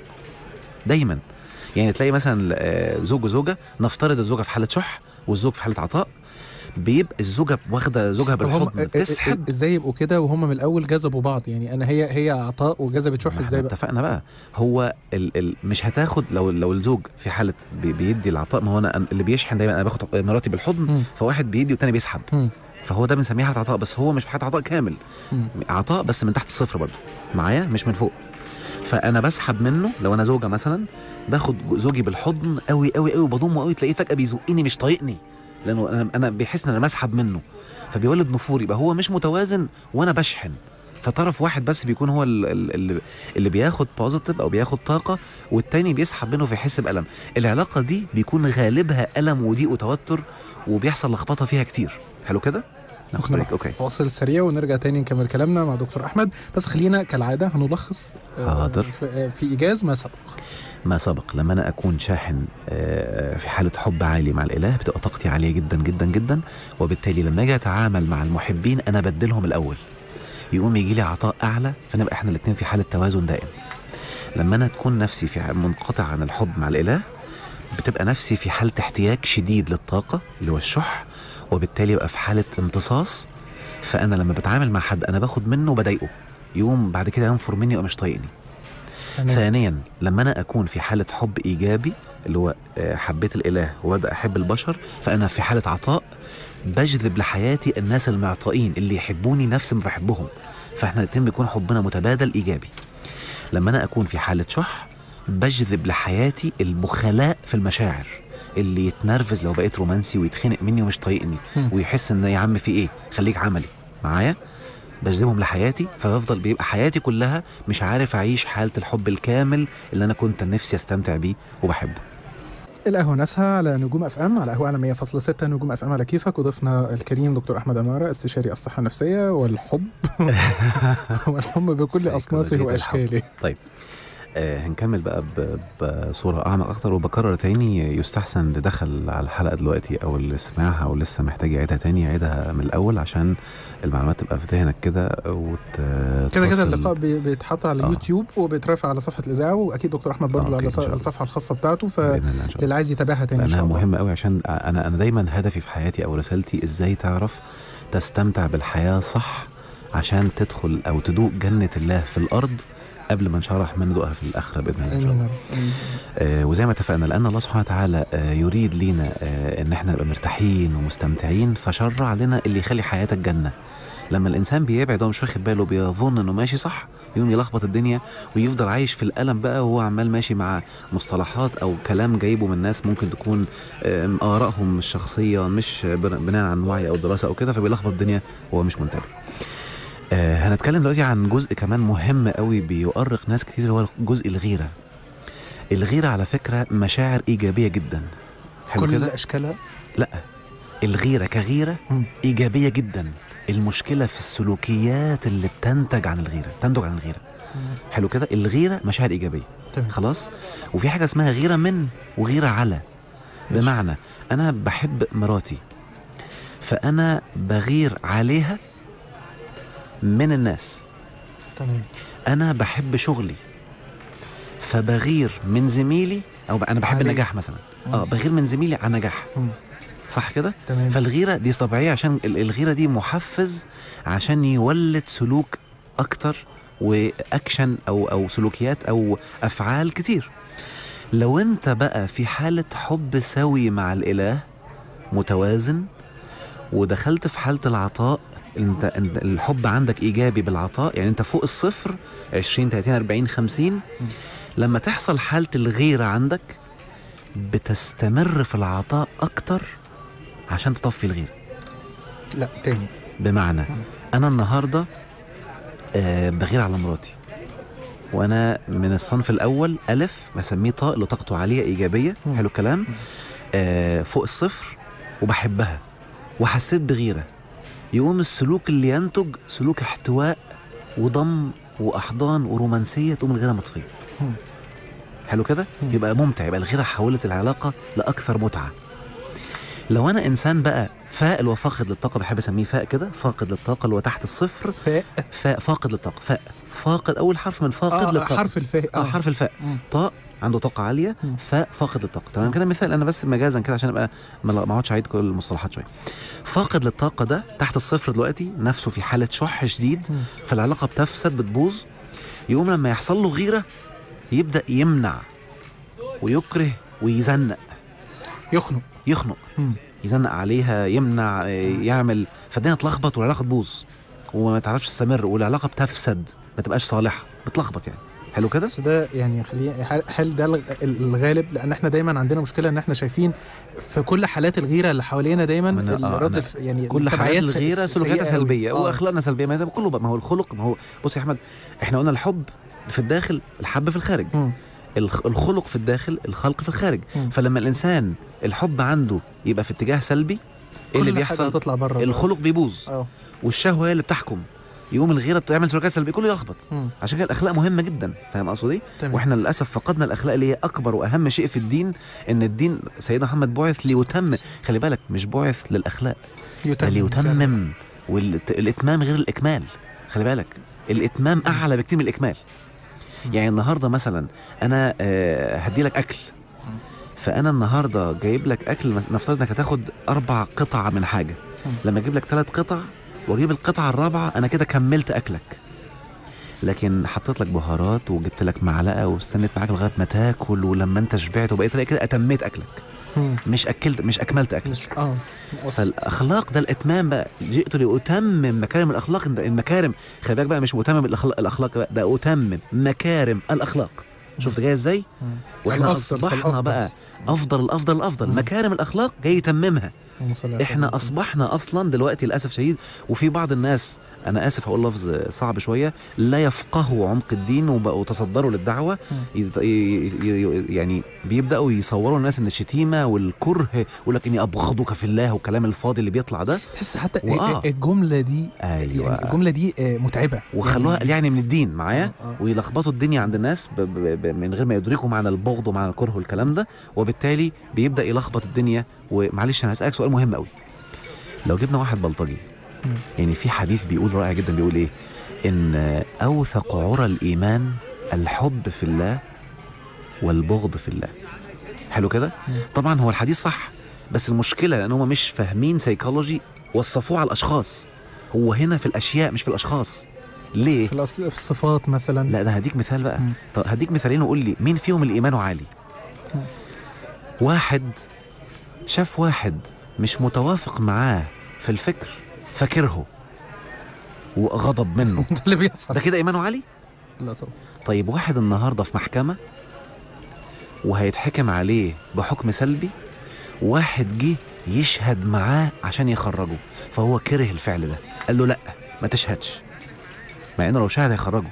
دايما يعني تلاقي مثلا آه، زوج وزوجه نفترض الزوجه في حاله شح والزوج في حاله عطاء بيبقى الزوجه واخده زوجها طب هم بالحضن بتسحب ازاي يبقوا كده وهم من الاول جذبوا بعض يعني انا هي هي عطاء وجذبت شح ما احنا ازاي بقى اتفقنا بقى هو ال ال مش هتاخد لو لو الزوج في حاله بي بيدي العطاء ما هو انا أنا اللي بيشحن دايما انا باخد مراتي بالحضن مم. فواحد بيدي والتاني بيسحب مم. فهو ده بنسميه حاله عطاء بس هو مش في حاله عطاء كامل مم. عطاء بس من تحت الصفر برضه معايا مش من فوق فانا بسحب منه لو انا زوجه مثلا باخد زوجي بالحضن قوي قوي قوي وبضمه قوي تلاقيه فجاه بيزقني مش طايقني لانه انا انا بيحس ان انا بسحب منه فبيولد نفور يبقى هو مش متوازن وانا بشحن فطرف واحد بس بيكون هو ال- ال- اللي, اللي بياخد بوزيتيف او بياخد طاقه والتاني بيسحب منه فيحس بالم العلاقه دي بيكون غالبها الم وضيق وتوتر وبيحصل لخبطه فيها كتير حلو كده ناخد بريك اوكي فاصل سريع ونرجع تاني نكمل كلامنا مع دكتور احمد بس خلينا كالعاده هنلخص آه، حاضر. في, آه، في ايجاز ما سبق ما سبق لما انا اكون شاحن آه، في حاله حب عالي مع الاله بتبقى طاقتي عاليه جدا جدا جدا وبالتالي لما اجي اتعامل مع المحبين انا بدلهم الاول يقوم يجي لي عطاء اعلى فنبقى احنا الاثنين في حاله توازن دائم لما انا تكون نفسي في منقطع عن الحب مع الاله بتبقى نفسي في حاله احتياج شديد للطاقه اللي هو الشح وبالتالي يبقى في حاله امتصاص فانا لما بتعامل مع حد انا باخد منه وبضايقه يقوم بعد كده ينفر مني ومش طايقني تمام. ثانيا لما انا اكون في حاله حب ايجابي اللي هو آه، حبيت الاله وبدا احب البشر فانا في حاله عطاء بجذب لحياتي الناس المعطائين اللي يحبوني نفس ما بحبهم فاحنا الاتنين بيكون حبنا متبادل ايجابي لما انا اكون في حاله شح بجذب لحياتي البخلاء في المشاعر اللي يتنرفز لو بقيت رومانسي ويتخنق مني ومش طايقني مم. ويحس ان يا عم في ايه خليك عملي معايا بجذبهم لحياتي فبفضل بيبقى حياتي كلها مش عارف اعيش حاله الحب الكامل اللي انا كنت نفسي استمتع بيه وبحبه القهوة ناسها على نجوم اف ام على قهوة على 100.6 نجوم اف ام على كيفك وضيفنا الكريم دكتور احمد امارة استشاري الصحة النفسية والحب والحب بكل اصنافه سيكولوجية الحب. واشكاله طيب آه هنكمل بقى ب- بصورة أعمق أكتر وبكرر تاني يستحسن اللي دخل على الحلقة دلوقتي أو اللي سمعها أو لسه محتاج يعيدها تاني يعيدها من الأول عشان المعلومات تبقى في ذهنك كده وت كده كده توصل- اللقاء بي- بيتحط على آه. اليوتيوب وبيترفع على صفحة الإذاعة وأكيد دكتور أحمد برضه أوكي، على إن ص- شاء الله. الصفحة الخاصة بتاعته بإذن الله إن شاء الله فاللي عايز يتابعها تاني إن شاء لانها الله مهمه قوي عشان انا انا دايما هدفي في حياتي او رسالتي ازاي تعرف تستمتع بالحياه صح عشان تدخل او تدوق جنه الله في الارض قبل ما نشرح من ندوقها في الاخره باذن الله ان شاء آمين الله يا رب. آمين. آه وزي ما اتفقنا لان الله سبحانه وتعالى آه يريد لينا آه ان احنا نبقى مرتاحين ومستمتعين فشرع لنا اللي يخلي حياتك جنه لما الانسان بيبعد هو مش واخد باله بيظن انه ماشي صح يقوم يلخبط الدنيا ويفضل عايش في الالم بقى وهو عمال ماشي مع مصطلحات او كلام جايبه من ناس ممكن تكون آم، ارائهم الشخصيه مش بن- بناء عن وعي او دراسه او كده فبيلخبط الدنيا وهو مش منتبه آه هنتكلم دلوقتي عن جزء كمان مهم قوي بيؤرق ناس كتير هو جزء الغيره الغيره على فكره مشاعر ايجابيه جدا حلو كل كده أشكالها لا الغيره كغيره مم. ايجابيه جدا المشكله في السلوكيات اللي بتنتج عن الغيره تنتج عن الغيره حلو كده الغيره مشاعر ايجابيه تمام خلاص وفي حاجه اسمها غيره من وغيره على ماشي. بمعنى انا بحب مراتي فانا بغير عليها من الناس تمام انا بحب شغلي فبغير من زميلي او ب- انا بحب عليه. النجاح مثلا مم. اه بغير من زميلي على نجاح مم. صح كده تمام فالغيره دي طبيعيه عشان ال- الغيره دي محفز عشان يولد سلوك اكتر واكشن او او سلوكيات او افعال كتير لو انت بقى في حاله حب سوي مع الاله متوازن ودخلت في حاله العطاء انت انت الحب عندك ايجابي بالعطاء يعني انت فوق الصفر 20 30 40 50 لما تحصل حاله الغيره عندك بتستمر في العطاء اكتر عشان تطفي الغيره لا تاني بمعنى انا النهارده آه بغير على مراتي وانا من الصنف الاول الف بسميه طاء اللي طاقته عاليه ايجابيه مم. حلو الكلام آه فوق الصفر وبحبها وحسيت بغيره يقوم السلوك اللي ينتج سلوك احتواء وضم واحضان ورومانسيه تقوم الغيره مطفيه مم. حلو كده مم. يبقى ممتع يبقى الغيره حولت العلاقه لاكثر متعه لو انا انسان بقى فائل وفاقد للطاقه بحب اسميه فاء كده فاقد للطاقه اللي هو تحت الصفر فاء فاء فاقد للطاقه فاء فاقد اول حرف من فاقد آه للطاقه حرف الفاء اه حرف الفاء مم. طاء عنده طاقة عالية مم. فاء فاقد للطاقة تمام كده مثال أنا بس مجازا كده عشان أبقى ما ما اقعدش أعيد كل المصطلحات شوية فاقد للطاقة ده تحت الصفر دلوقتي نفسه في حالة شح شديد مم. فالعلاقة بتفسد بتبوظ يقوم لما يحصل له غيرة يبدأ يمنع ويكره ويزنق يخنق يخنق مم. يزنق عليها يمنع آه، يعمل فالدنيا تلخبط والعلاقة تبوظ وما تعرفش تستمر والعلاقة بتفسد ما تبقاش صالحة بتلخبط يعني حلو كده؟ بس ده يعني خليه حل- حل ده الغ- الغالب لان احنا دايما عندنا مشكله ان احنا شايفين في كل حالات الغيره اللي حوالينا دايما ما أنا- آه، الرد أنا الف- يعني كل حالات التبعيات الغيره س- سلوكياتها سيئة أوي. سلبيه آه. واخلاقنا سلبيه ما ده كله بقى ما هو الخلق ما هو بص يا احمد احنا قلنا الحب في الداخل الحب في الخارج مم. الخ- الخلق في الداخل الخلق في الخارج مم. فلما الانسان الحب عنده يبقى في اتجاه سلبي ايه اللي كل حاجة بيحصل هتطلع بره الخلق بيبوظ اه والشهوه هي اللي بتحكم يقوم الغيره تعمل سلوكيات سلبيه كله يلخبط مم. عشان كده الاخلاق مهمه جدا فاهم اقصد ايه تمام واحنا للاسف فقدنا الاخلاق اللي هي اكبر واهم شيء في الدين ان الدين سيدنا محمد بعث ليتم خلي بالك مش بعث للاخلاق ده يتمم ليتمم والاتمام غير الاكمال خلي بالك الاتمام اعلى بكتير من الاكمال يعني النهارده مثلا انا آه، هدي لك اكل فانا النهارده جايب لك اكل نفترض انك هتاخد اربع قطع من حاجه لما اجيب لك ثلاث قطع واجيب القطعه الرابعه انا كده كملت اكلك لكن حطيت لك بهارات وجبت لك معلقه واستنيت معاك لغايه ما تاكل ولما انت شبعت وبقيت كده اتميت اكلك مم. مش اكلت مش اكملت اكلك مش اه وصل. فالاخلاق ده الاتمام بقى جئت لاتمم مكارم الاخلاق ده المكارم خلي بالك بقى مش متمم الاخلاق الاخلاق بقى ده اتمم مكارم الاخلاق شفت جاي ازاي مم. واحنا الأفضل اصبحنا فالأفضل. بقى افضل الافضل الافضل مم. مكارم الاخلاق جاي يتممها اللهم صل على احنا سيدنا اصبحنا اصلا دلوقتي للاسف شديد وفي بعض الناس انا اسف هقول لفظ صعب شويه لا يفقهوا عمق الدين وبقوا تصدروا للدعوه يت- ي- ي- يعني بيبداوا يصوروا الناس ان الشتيمه والكره يقول لك اني ابغضك في الله والكلام الفاضي اللي بيطلع ده تحس حتى وآه. الجمله دي ايوه يعني الجمله دي آه، متعبه وخلوها يعني يعني من الدين معايا آه، آه. ويلخبطوا الدنيا عند الناس ب ب ب من غير ما يدركوا معنى البغض ومعنى الكره والكلام ده وبالتالي بيبدا يلخبط الدنيا ومعلش انا هسالك سؤال مهم قوي لو جبنا واحد بلطجي مم. يعني في حديث بيقول رائع جدا بيقول ايه ان اوثق عرى الايمان الحب في الله والبغض في الله حلو كده مم. طبعا هو الحديث صح بس المشكله لان هم مش فاهمين سيكولوجي وصفوه على الاشخاص هو هنا في الاشياء مش في الاشخاص ليه في الأص- في الصفات مثلا لا ده هديك مثال بقى مم. طب هديك مثالين وقول لي مين فيهم اللي ايمانه عالي مم. واحد شاف واحد مش متوافق معاه في الفكر فكرهه وغضب منه ده اللي بيحصل ده كده ايمانه عالي لا طبعا طيب واحد النهارده في محكمه وهيتحكم عليه بحكم سلبي واحد جه يشهد معاه عشان يخرجه فهو كره الفعل ده قال له لا ما تشهدش مع انه لو شهد هيخرجه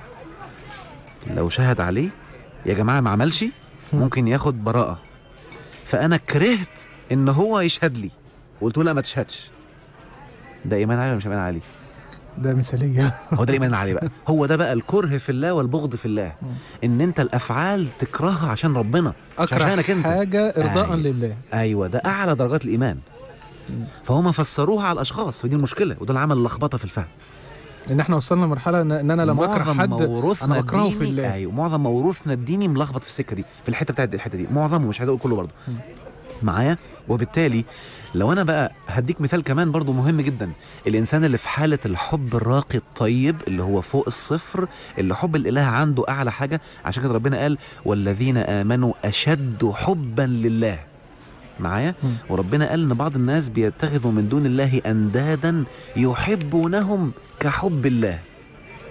لو شهد عليه يا جماعه ما عملش ممكن ياخد براءه فانا كرهت ان هو يشهد لي قلت له لا ما تشهدش ده ايمان عالي ولا مش ايمان عالي ده مثاليه هو ده الايمان العالي بقى هو ده بقى الكره في الله والبغض في الله مم. ان انت الافعال تكرهها عشان ربنا مش اكره عشانك انت حاجه ارضاء أيوة. لله ايوه ده اعلى درجات الايمان مم. فهم فسروها على الاشخاص ودي المشكله وده اللي عمل لخبطه في الفهم ان احنا وصلنا لمرحله ان إن انا لما اكره معظم حد موروثنا أنا بكرهه في الديني- الله. ايوه معظم موروثنا الديني ملخبط في السكه دي في الحته بتاعت الحته دي معظمه مش عايز اقول كله برضه مم. معايا وبالتالي لو انا بقى هديك مثال كمان برضو مهم جدا الانسان اللي في حاله الحب الراقي الطيب اللي هو فوق الصفر اللي حب الاله عنده اعلى حاجه عشان كده ربنا قال والذين امنوا اشد حبا لله معايا مم. وربنا قال ان بعض الناس بيتخذوا من دون الله اندادا يحبونهم كحب الله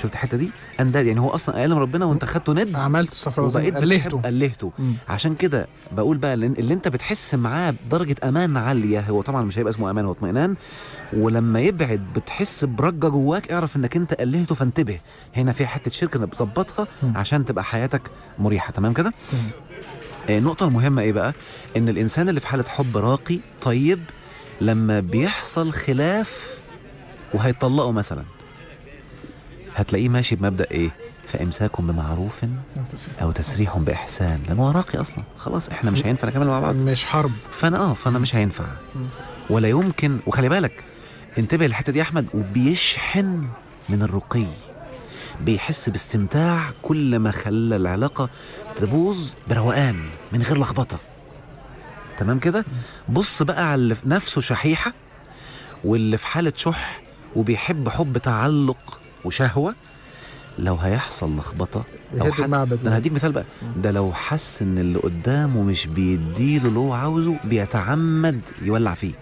شفت الحته دي انداد يعني هو اصلا اقل من ربنا وانت خدته ند عملت استغفر الله وبقيت العظيم بتحب قلهته قلهته مم. عشان كده بقول بقى اللي اللي انت بتحس معاه بدرجه امان عاليه هو طبعا مش هيبقى اسمه امان واطمئنان ولما يبعد بتحس برجه جواك اعرف انك انت قلهته فانتبه هنا في حته شركه انك بتظبطها مم. عشان تبقى حياتك مريحه تمام كده تمام. آه، النقطه المهمه ايه بقى ان الانسان اللي في حاله حب راقي طيب لما بيحصل خلاف وهيطلقوا مثلا هتلاقيه ماشي بمبدا ايه فامساك بمعروف او تسريح باحسان لان هو راقي اصلا خلاص احنا مش هينفع نكمل مع بعض مش حرب فانا اه فانا مش هينفع مم. ولا يمكن وخلي بالك انتبه للحته دي يا احمد وبيشحن من الرقي بيحس باستمتاع كل ما خلى العلاقه تبوظ بروقان من غير لخبطه تمام كده بص بقى على اللي في نفسه شحيحه واللي في حاله شح وبيحب حب تعلق وشهوه لو هيحصل لخبطه او يهد حد المعبد ده انا هديك مثال بقى ده لو حس ان اللي قدامه مش بيديله اللي هو عاوزه بيتعمد يولع فيه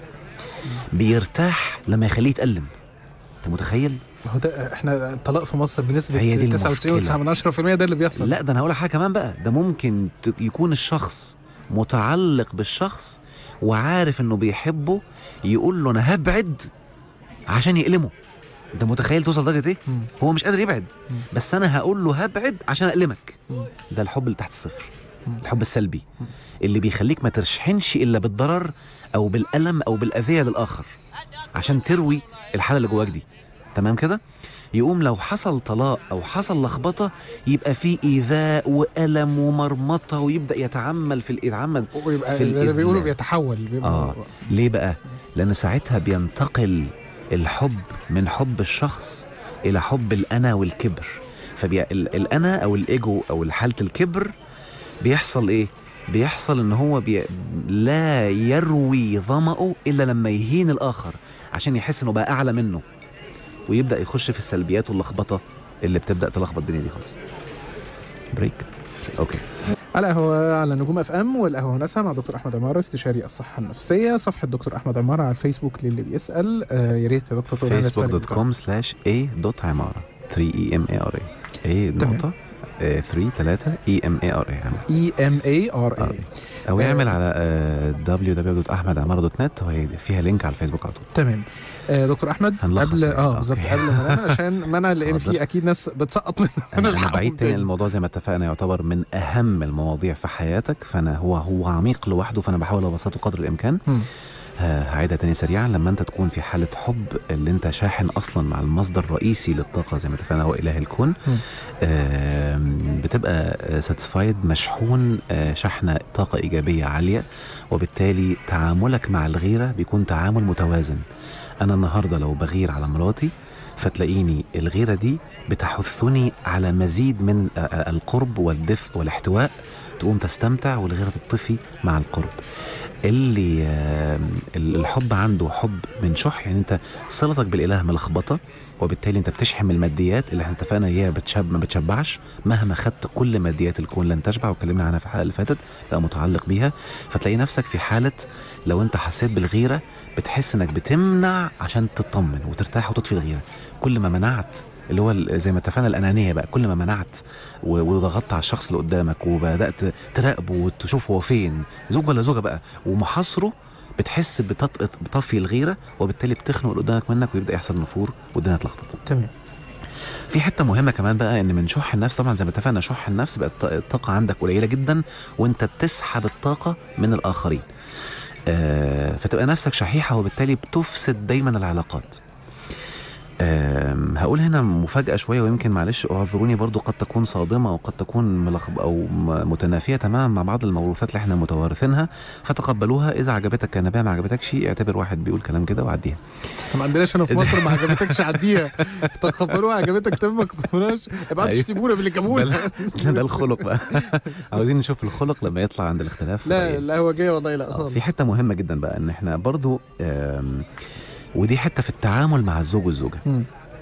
بيرتاح لما يخليه يتألم انت متخيل؟ ما هو ده احنا الطلاق في مصر بنسبه هي دي 99.9% ده اللي بيحصل لا ده انا هقول لك حاجه كمان بقى ده ممكن ت- يكون الشخص متعلق بالشخص وعارف انه بيحبه يقول له انا هبعد عشان يألمه انت متخيل توصل لدرجه ايه؟ مم. هو مش قادر يبعد مم. بس انا هقول له هبعد عشان أألمك مم. ده الحب اللي تحت الصفر مم. الحب السلبي اللي بيخليك ما ترشحنش الا بالضرر او بالالم او بالاذيه للاخر عشان تروي الحاله اللي جواك دي تمام كده يقوم لو حصل طلاق او حصل لخبطه يبقى في ايذاء والم ومرمطه ويبدا يتعمل في ال- يتعمد ويبقى في زي ما بيقولوا الإذلال. بيتحول بيبقى آه. ليه بقى لان ساعتها بينتقل الحب من حب الشخص الى حب الانا والكبر فالانا او الايجو او حاله الكبر بيحصل ايه بيحصل ان هو بي... لا يروي ظمأه الا لما يهين الاخر عشان يحس انه بقى اعلى منه ويبدا يخش في السلبيات واللخبطه اللي بتبدا تلخبط الدنيا دي خالص بريك اوكي على قهوة على نجوم اف ام والقهوة ناسها مع دكتور احمد عمارة استشاري الصحة النفسية صفحة دكتور احمد عمارة على الفيسبوك للي بيسأل آه يا ريت يا دكتور تقول لنا فيسبوك اسمك دوت كوم سلاش اي دوت عمارة 3 اي ام اي ار اي اي تمام. نقطة 3 3 اي ام اي ار اي اي ام اي ار آه. اي او آه. يعمل على www.ahmedamara.net وهي فيها لينك على الفيسبوك على طول تمام آه دكتور احمد هنلخص قبل يعني. اه أوكي. بالظبط قبل ما ننام عشان منع لان في حاضر. اكيد ناس بتسقط من من انا أنا الحب بعيد تاني تاني. الموضوع زي ما اتفقنا يعتبر من اهم المواضيع في حياتك فانا هو هو عميق لوحده فانا بحاول ابسطه قدر الامكان مم. ه- هعيدها تاني سريعا لما انت تكون في حاله حب اللي انت شاحن اصلا مع المصدر الرئيسي للطاقه زي ما اتفقنا هو اله الكون مم. آم، بتبقى ساتسفايد مشحون آه، شحنه طاقه ايجابيه عاليه وبالتالي تعاملك مع الغيره بيكون تعامل متوازن انا النهارده لو بغير على مراتي فتلاقيني الغيره دي بتحثني على مزيد من آه، آه، القرب والدفء والاحتواء تقوم تستمتع والغيره تطفي مع القرب اللي آه، الحب عنده حب من شح يعني انت صلتك بالاله ملخبطه وبالتالي انت بتشحن من الماديات اللي احنا اتفقنا هي بتشب ما بتشبعش مهما خدت كل ماديات الكون لن تشبع واتكلمنا عنها في الحلقه اللي فاتت لا متعلق بيها فتلاقي نفسك في حاله لو انت حسيت بالغيره بتحس انك بتمنع عشان تطمن وترتاح وتطفي الغيره كل ما منعت اللي هو ال- زي ما اتفقنا الانانيه بقى كل ما منعت و- وضغطت على الشخص اللي قدامك وبدات تراقبه وتشوف هو فين زوج ولا زوجه بقى ومحاصره بتحس بتط... بطفي الغيره وبالتالي بتخنق اللي قدامك منك ويبدا يحصل نفور والدنيا تلخبط تمام في حته مهمه كمان بقى ان من شح النفس طبعا زي ما اتفقنا شح النفس بقت الط- الطاقه عندك قليله جدا وانت بتسحب الطاقه من الاخرين آه فتبقى نفسك شحيحه وبالتالي بتفسد دايما العلاقات آم، هقول هنا مفاجأة شوية ويمكن معلش اعذروني برضو قد تكون صادمة وقد تكون ملخب أو م- متنافية تماما مع بعض الموروثات اللي احنا متوارثينها فتقبلوها إذا عجبتك كان بها ما عجبتكش اعتبر واحد بيقول كلام كده وعديها ما عندناش هنا في مصر ما عجبتكش عديها تقبلوها عجبتك تمام ما تقبلوهاش ابعتوا أيوة. تشتمونا باللي جابونا ده, ده الخلق بقى عاوزين نشوف الخلق لما يطلع عند الاختلاف لا رأيين. لا هو جاي والله لا آه، خالص في حته مهمه جدا بقى ان احنا برضو آم، ودي حته في التعامل مع الزوج والزوجه مم.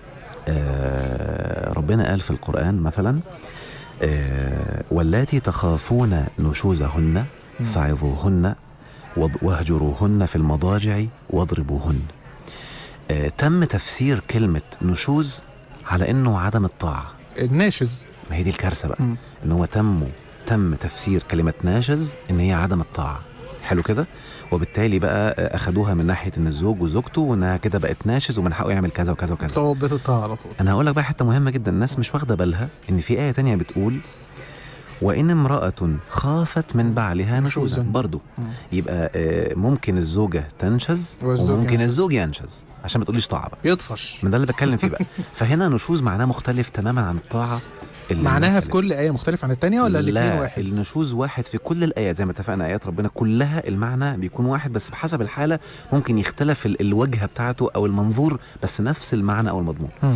آه، ربنا قال في القران مثلا آه، واللاتي تخافون نشوزهن مم. فعظوهن وض- واهجروهن في المضاجع واضربوهن آه، تم تفسير كلمه نشوز على انه عدم الطاعه الناشز ما هي دي الكارثه بقى مم. ان هو تم تم تفسير كلمه ناشز ان هي عدم الطاعه حلو كده وبالتالي بقى اخدوها من ناحيه ان الزوج وزوجته وانها كده بقت ناشز ومن حقه يعمل كذا وكذا وكذا طب بتطلع على طول انا هقول لك بقى حته مهمه جدا الناس مش واخده بالها ان في ايه تانية بتقول وان امراه خافت من بعلها نشوزا نشوزاً. برضو مم. يبقى آه، ممكن الزوجه تنشز والزوج وممكن ينشز. الزوج ينشز عشان ما تقوليش طاعه بقى يطفش من ده اللي بتكلم فيه بقى فهنا نشوز معناه مختلف تماما عن الطاعه اللي معناها الناس في كل آية مختلف عن التانية ولا الاثنين لا واحد؟ النشوز واحد في كل الايات زي ما اتفقنا ايات ربنا كلها المعنى بيكون واحد بس بحسب الحاله ممكن يختلف ال- الوجهه بتاعته او المنظور بس نفس المعنى او المضمون مم.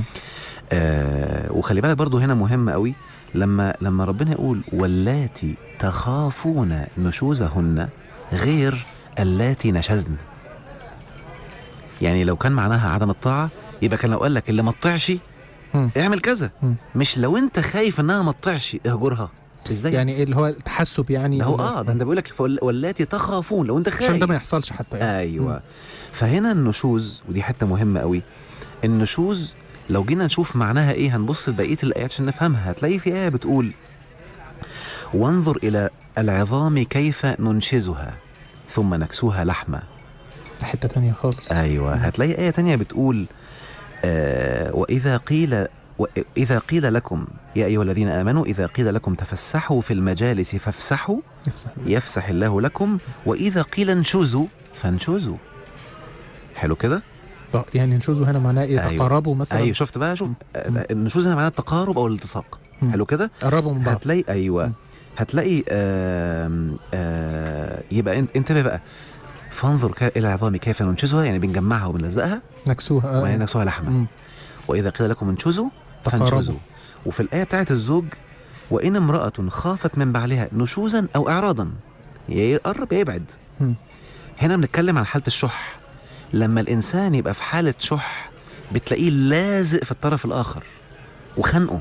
آه وخلي بالك برضو هنا مهم قوي لما لما ربنا يقول واللاتي تخافون نشوزهن غير اللاتي نشزن يعني لو كان معناها عدم الطاعه يبقى كان لو قال لك اللي ما تطيعش مم. اعمل كذا مم. مش لو انت خايف انها ما تطيعش اهجرها ازاي يعني ايه اللي هو التحسب يعني ده هو ولا- اه ده انت بيقول لك فول- واللاتي تخافون لو انت خايف عشان ده ما يحصلش حتى يعني. ايوه فهنا النشوز ودي حته مهمه قوي النشوز لو جينا نشوف معناها ايه هنبص لبقيه الايات عشان نفهمها هتلاقي في ايه بتقول وانظر الى العظام كيف ننشزها ثم نكسوها لحمه حتة تانية خالص ايوه هتلاقي ايه تانية بتقول آه واذا قيل وإذا قيل لكم يا أيها الذين آمنوا إذا قيل لكم تفسحوا في المجالس فافسحوا نفسها. يفسح الله لكم وإذا قيل انشزوا فانشزوا حلو كده؟ طب يعني نشوزه هنا معناه ايه أيوة. تقربوا مثلا أيوه شفت بقى شوف مم. آه، النشوز هنا معناها التقارب أو الالتصاق مم. حلو كده؟ قربوا من بعض هتلاقي أيوه مم. هتلاقي آم، آه يبقى انت- انتبه بقى فانظر كا- إلى العظام كيف ننشزها يعني بنجمعها وبنلزقها نكسوها وبعدين آه. نكسوها لحمة مم. وإذا قيل لكم انشزوا تقاربوا. فانشزوا وفي الآية بتاعت الزوج وإن امرأة خافت من بعلها نشوزا أو إعراضا يا يقرب يا يبعد مم. هنا بنتكلم عن حالة الشح لما الإنسان يبقى في حالة شح بتلاقيه لازق في الطرف الآخر وخنقه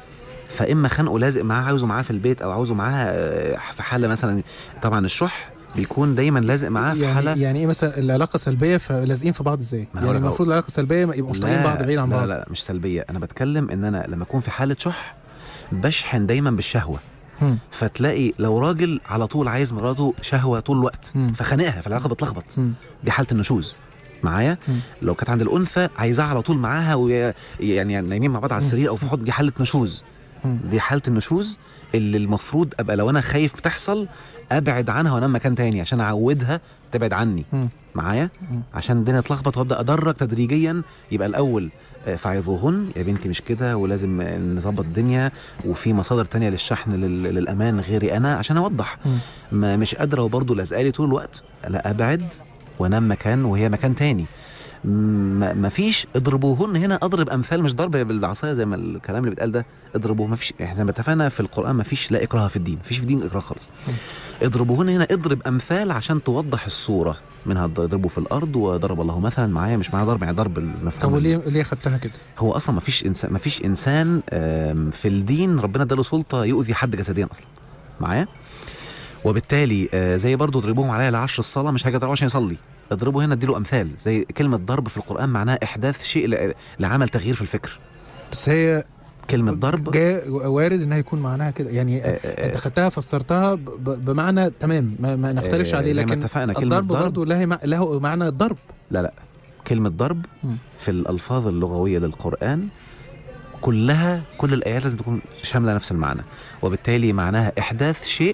فإما خنقه لازق معاه عاوزه معاه في البيت أو عاوزه معاه آه، في حالة مثلا طبعا الشح بيكون دايما لازق معاه في حالة يعني يعني ايه مثلا العلاقه سلبيه فلازقين في بعض ازاي؟ ما أنا يعني هقولك أهو. المفروض العلاقه السلبيه ما يبقوا مش طايقين بعض بعيد عن لا بعض لا لا مش سلبيه انا بتكلم ان انا لما اكون في حاله شح بشحن دايما بالشهوه مم. فتلاقي لو راجل على طول عايز مراته شهوه طول الوقت مم. فخانقها فالعلاقه بتلخبط مم. دي حاله النشوز معايا مم. لو كانت عند الانثى عايزاها على طول معاها وي... يعني نايمين مع بعض على مم. السرير او في حضن دي حاله نشوز مم. دي حاله النشوز اللي المفروض ابقى لو انا خايف تحصل ابعد عنها وانام مكان تاني عشان اعودها تبعد عني مم. معايا مم. عشان الدنيا تلخبط وابدا ادرج تدريجيا يبقى الاول آه، فعظوهن يا بنتي مش كده ولازم آه، نظبط الدنيا وفي مصادر تانية للشحن لل- للامان غيري انا عشان اوضح مم. ما مش قادره وبرضه لازقالي طول الوقت لا ابعد وانام مكان وهي مكان تاني ما ما فيش اضربوهن هنا اضرب امثال مش ضرب بالعصايه زي ما الكلام اللي بيتقال ده اضربوه ما فيش يعني زي ما اتفقنا في القران ما فيش لا اكراه في الدين ما فيش في الدين اكراه خالص اضربوهن هنا اضرب امثال عشان توضح الصوره منها اضربوا في الارض وضرب الله مثلا معايا مش معايا ضرب يعني ضرب المفهوم طب وليه ليه خدتها كده؟ هو اصلا ما فيش انسان ما فيش انسان آم، في الدين ربنا اداله سلطه يؤذي حد جسديا اصلا معايا وبالتالي آه، زي برضو اضربوهم عليها لعشر الصلاه مش هاجي اضربه عشان يصلي اضربه هنا اديله امثال زي كلمه ضرب في القران معناها احداث شيء ل- لعمل تغيير في الفكر بس هي كلمه ضرب جاء وارد انها يكون معناها كده يعني آه، آه، انت خدتها فسرتها ب- ب- بمعنى تمام ما, ما نختلفش آه، عليه زي ما لكن اتفقنا كلمه الضرب ضرب برضه له مع- له معنى الضرب لا لا كلمة ضرب مم. في الألفاظ اللغوية للقرآن كلها كل الآيات لازم تكون شاملة نفس المعنى وبالتالي معناها إحداث شيء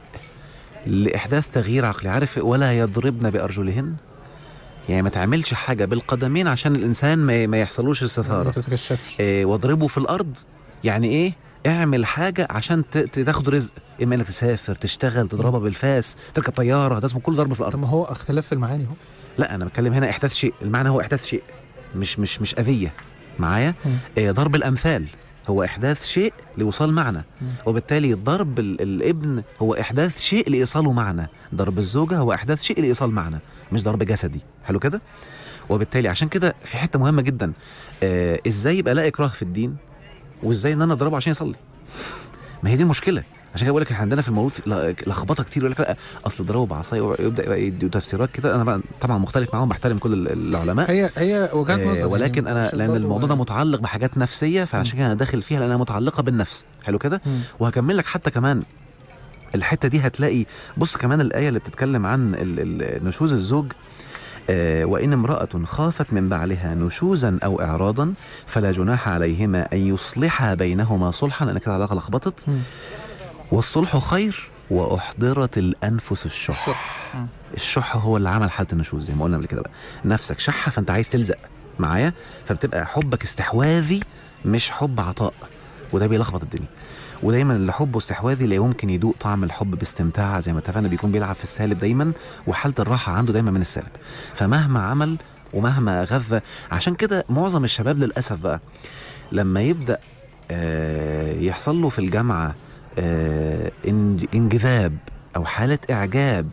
لإحداث تغيير عقلي عارف ولا يضربن بأرجلهن يعني ما تعملش حاجة بالقدمين عشان الإنسان ما, ما يحصلوش ما استثارة تتكشفش إيه واضربه في الأرض يعني إيه اعمل حاجة عشان ت- ت- تاخد رزق إما إنك تسافر تشتغل تضربها بالفاس تركب طيارة ده اسمه كله ضرب في الأرض طب ما هو اختلاف في المعاني اهو لا انا بتكلم هنا احداث شيء المعنى هو احداث شيء مش مش مش اذيه معايا مم. آه ضرب الامثال هو احداث شيء لاوصال معنى مم. وبالتالي ضرب ال- الابن هو احداث شيء لايصاله معنى ضرب الزوجه هو احداث شيء لايصال معنى مش ضرب جسدي حلو كده وبالتالي عشان كده في حته مهمه جدا آه ازاي يبقى لا اكراه في الدين وازاي ان انا اضربه عشان يصلي ما هي دي المشكله عشان كده بقول لك احنا عندنا في الموضوع في- لخبطه كتير يقول لك لا اصل ضربه بعصايه ويبدا بقى يدوا تفسيرات كده انا بقى طبعا مختلف معاهم بحترم كل ال- العلماء هي هي وجهات آه، نظر ولكن يعني انا عشان لان برضو- الموضوع ده متعلق بحاجات نفسيه فعشان كده انا داخل فيها لانها متعلقه بالنفس حلو كده مم. وهكمل لك حتى كمان الحته دي هتلاقي بص كمان الايه اللي بتتكلم عن ال- ال- نشوز الزوج آه، وإن امرأة خافت من بعلها نشوزا أو إعراضا فلا جناح عليهما أن يصلحا بينهما صلحا لأن كده العلاقة لخبطت مم. والصلح خير وأحضرت الأنفس الشح الشح مم. الشح هو اللي عمل حالة النشوز زي ما قلنا قبل كده بقى نفسك شحة فأنت عايز تلزق معايا فبتبقى حبك استحواذي مش حب عطاء وده بيلخبط الدنيا ودايما اللي حبه استحواذي لا يمكن يدوق طعم الحب باستمتاع زي ما اتفقنا بيكون بيلعب في السالب دايما وحاله الراحه عنده دايما من السالب فمهما عمل ومهما غذى عشان كده معظم الشباب للاسف بقى لما يبدا آه، يحصل له في الجامعه آه، انج- انجذاب او حاله اعجاب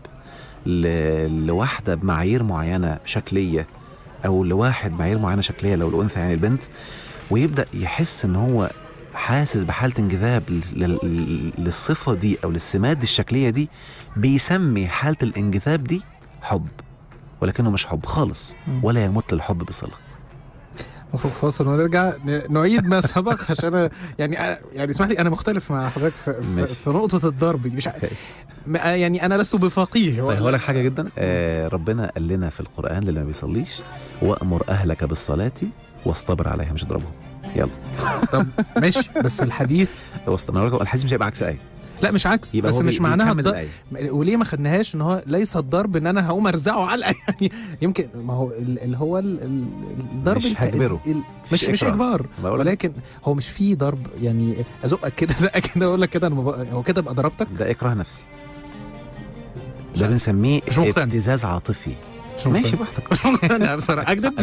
ل- لواحده بمعايير معينه شكليه او لواحد معايير معينه شكليه لو الانثى يعني البنت ويبدا يحس ان هو حاسس بحاله انجذاب لل- لل- للصفه دي او للسمات الشكليه دي بيسمي حاله الانجذاب دي حب ولكنه مش حب خالص مم. ولا يمت للحب بصله نخرج فاصل ونرجع ن- نعيد ما سبق عشان أنا- يعني أنا- يعني اسمح لي انا مختلف مع حضرتك في, في, ماشي. في نقطه الضرب دي مش ع- أوكي. م- يعني انا لست بفقيه طيب هقول لك حاجه جدا آه ربنا قال لنا في القران للي ما بيصليش وامر اهلك بالصلاه واصطبر عليها مش اضربهم يلا طب ماشي بس الحديث واصطبر أنا بقول الحديث مش هيبقى عكس ايه لا مش عكس يبقى بس هو مش بي- معناها بيكمل الضرب الآية. وليه ما خدناهاش ان هو ليس الضرب ان انا هقوم ارزعه علقه يعني يمكن ما هو ال- اللي هو ال- ال- الضرب مش الح- هجبره. ال- مفيش مش مش إكراه. اجبار بقول لك ولكن هو مش فيه ضرب يعني ازقك كده زقك كده اقول لك كده انا ما بق- هو كده ابقى ضربتك ده اكراه نفسي ده بنسميه مش مقتنع. ابتزاز عاطفي مش ماشي مقتنع. براحتك انا بصراحه اكذب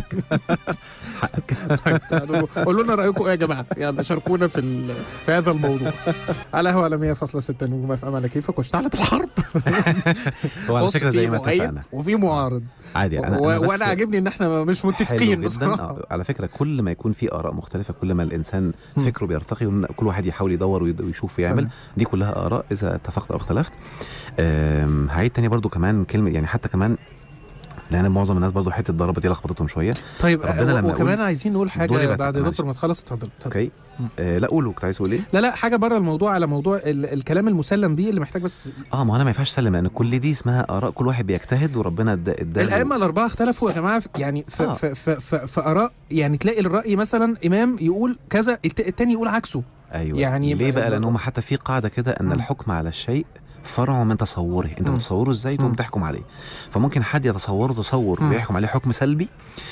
قولوا- قولوا لنا رايكم ايه يا جماعه يلا شاركونا في ال- في هذا الموضوع على هو على 100.6 نجوم اف ام على كيفك واشتعلت الحرب هو على بص، فكره في زي ما مؤيد اتفقنا وفي معارض عادي انا, و- أنا بس وانا عاجبني ان احنا مش حلو متفقين جدا بصراحه آه، على فكره كل ما يكون في اراء مختلفه كل ما الانسان مم. فكره بيرتقي وكل واحد يحاول يدور ويد- ويشوف ويعمل تمام. دي كلها اراء اذا اتفقت او اختلفت أم، هعيد تاني برضو كمان كلمه يعني حتى كمان لان معظم الناس برضو حته الضربه دي لخبطتهم شويه طيب ربنا و- لما وكمان يقول- عايزين نقول دوري حاجه بقى، بعد يا معلش. دكتور ما تخلص اتفضل اتفضل. اوكي مم. آه لا قولوا كنت عايز تقول ايه لا لا حاجه بره الموضوع على موضوع ال- الكلام المسلم بيه اللي محتاج بس اه ما انا ما ينفعش اسلم لان كل دي اسمها اراء كل واحد بيجتهد وربنا ادى ادى الائمه الاربعه اختلفوا يا جماعه في- يعني في, آه. في, في, في, في اراء يعني تلاقي الراي مثلا امام يقول كذا الت- التاني يقول عكسه ايوه يعني يعني ليه ب- بقى ب- لان هم حتى في قاعده كده ان مم. الحكم على الشيء فرع من تصوره انت مم. متصوره ازاي تقوم مم. تحكم عليه فممكن حد يتصوره تصور مم. ويحكم عليه حكم سلبي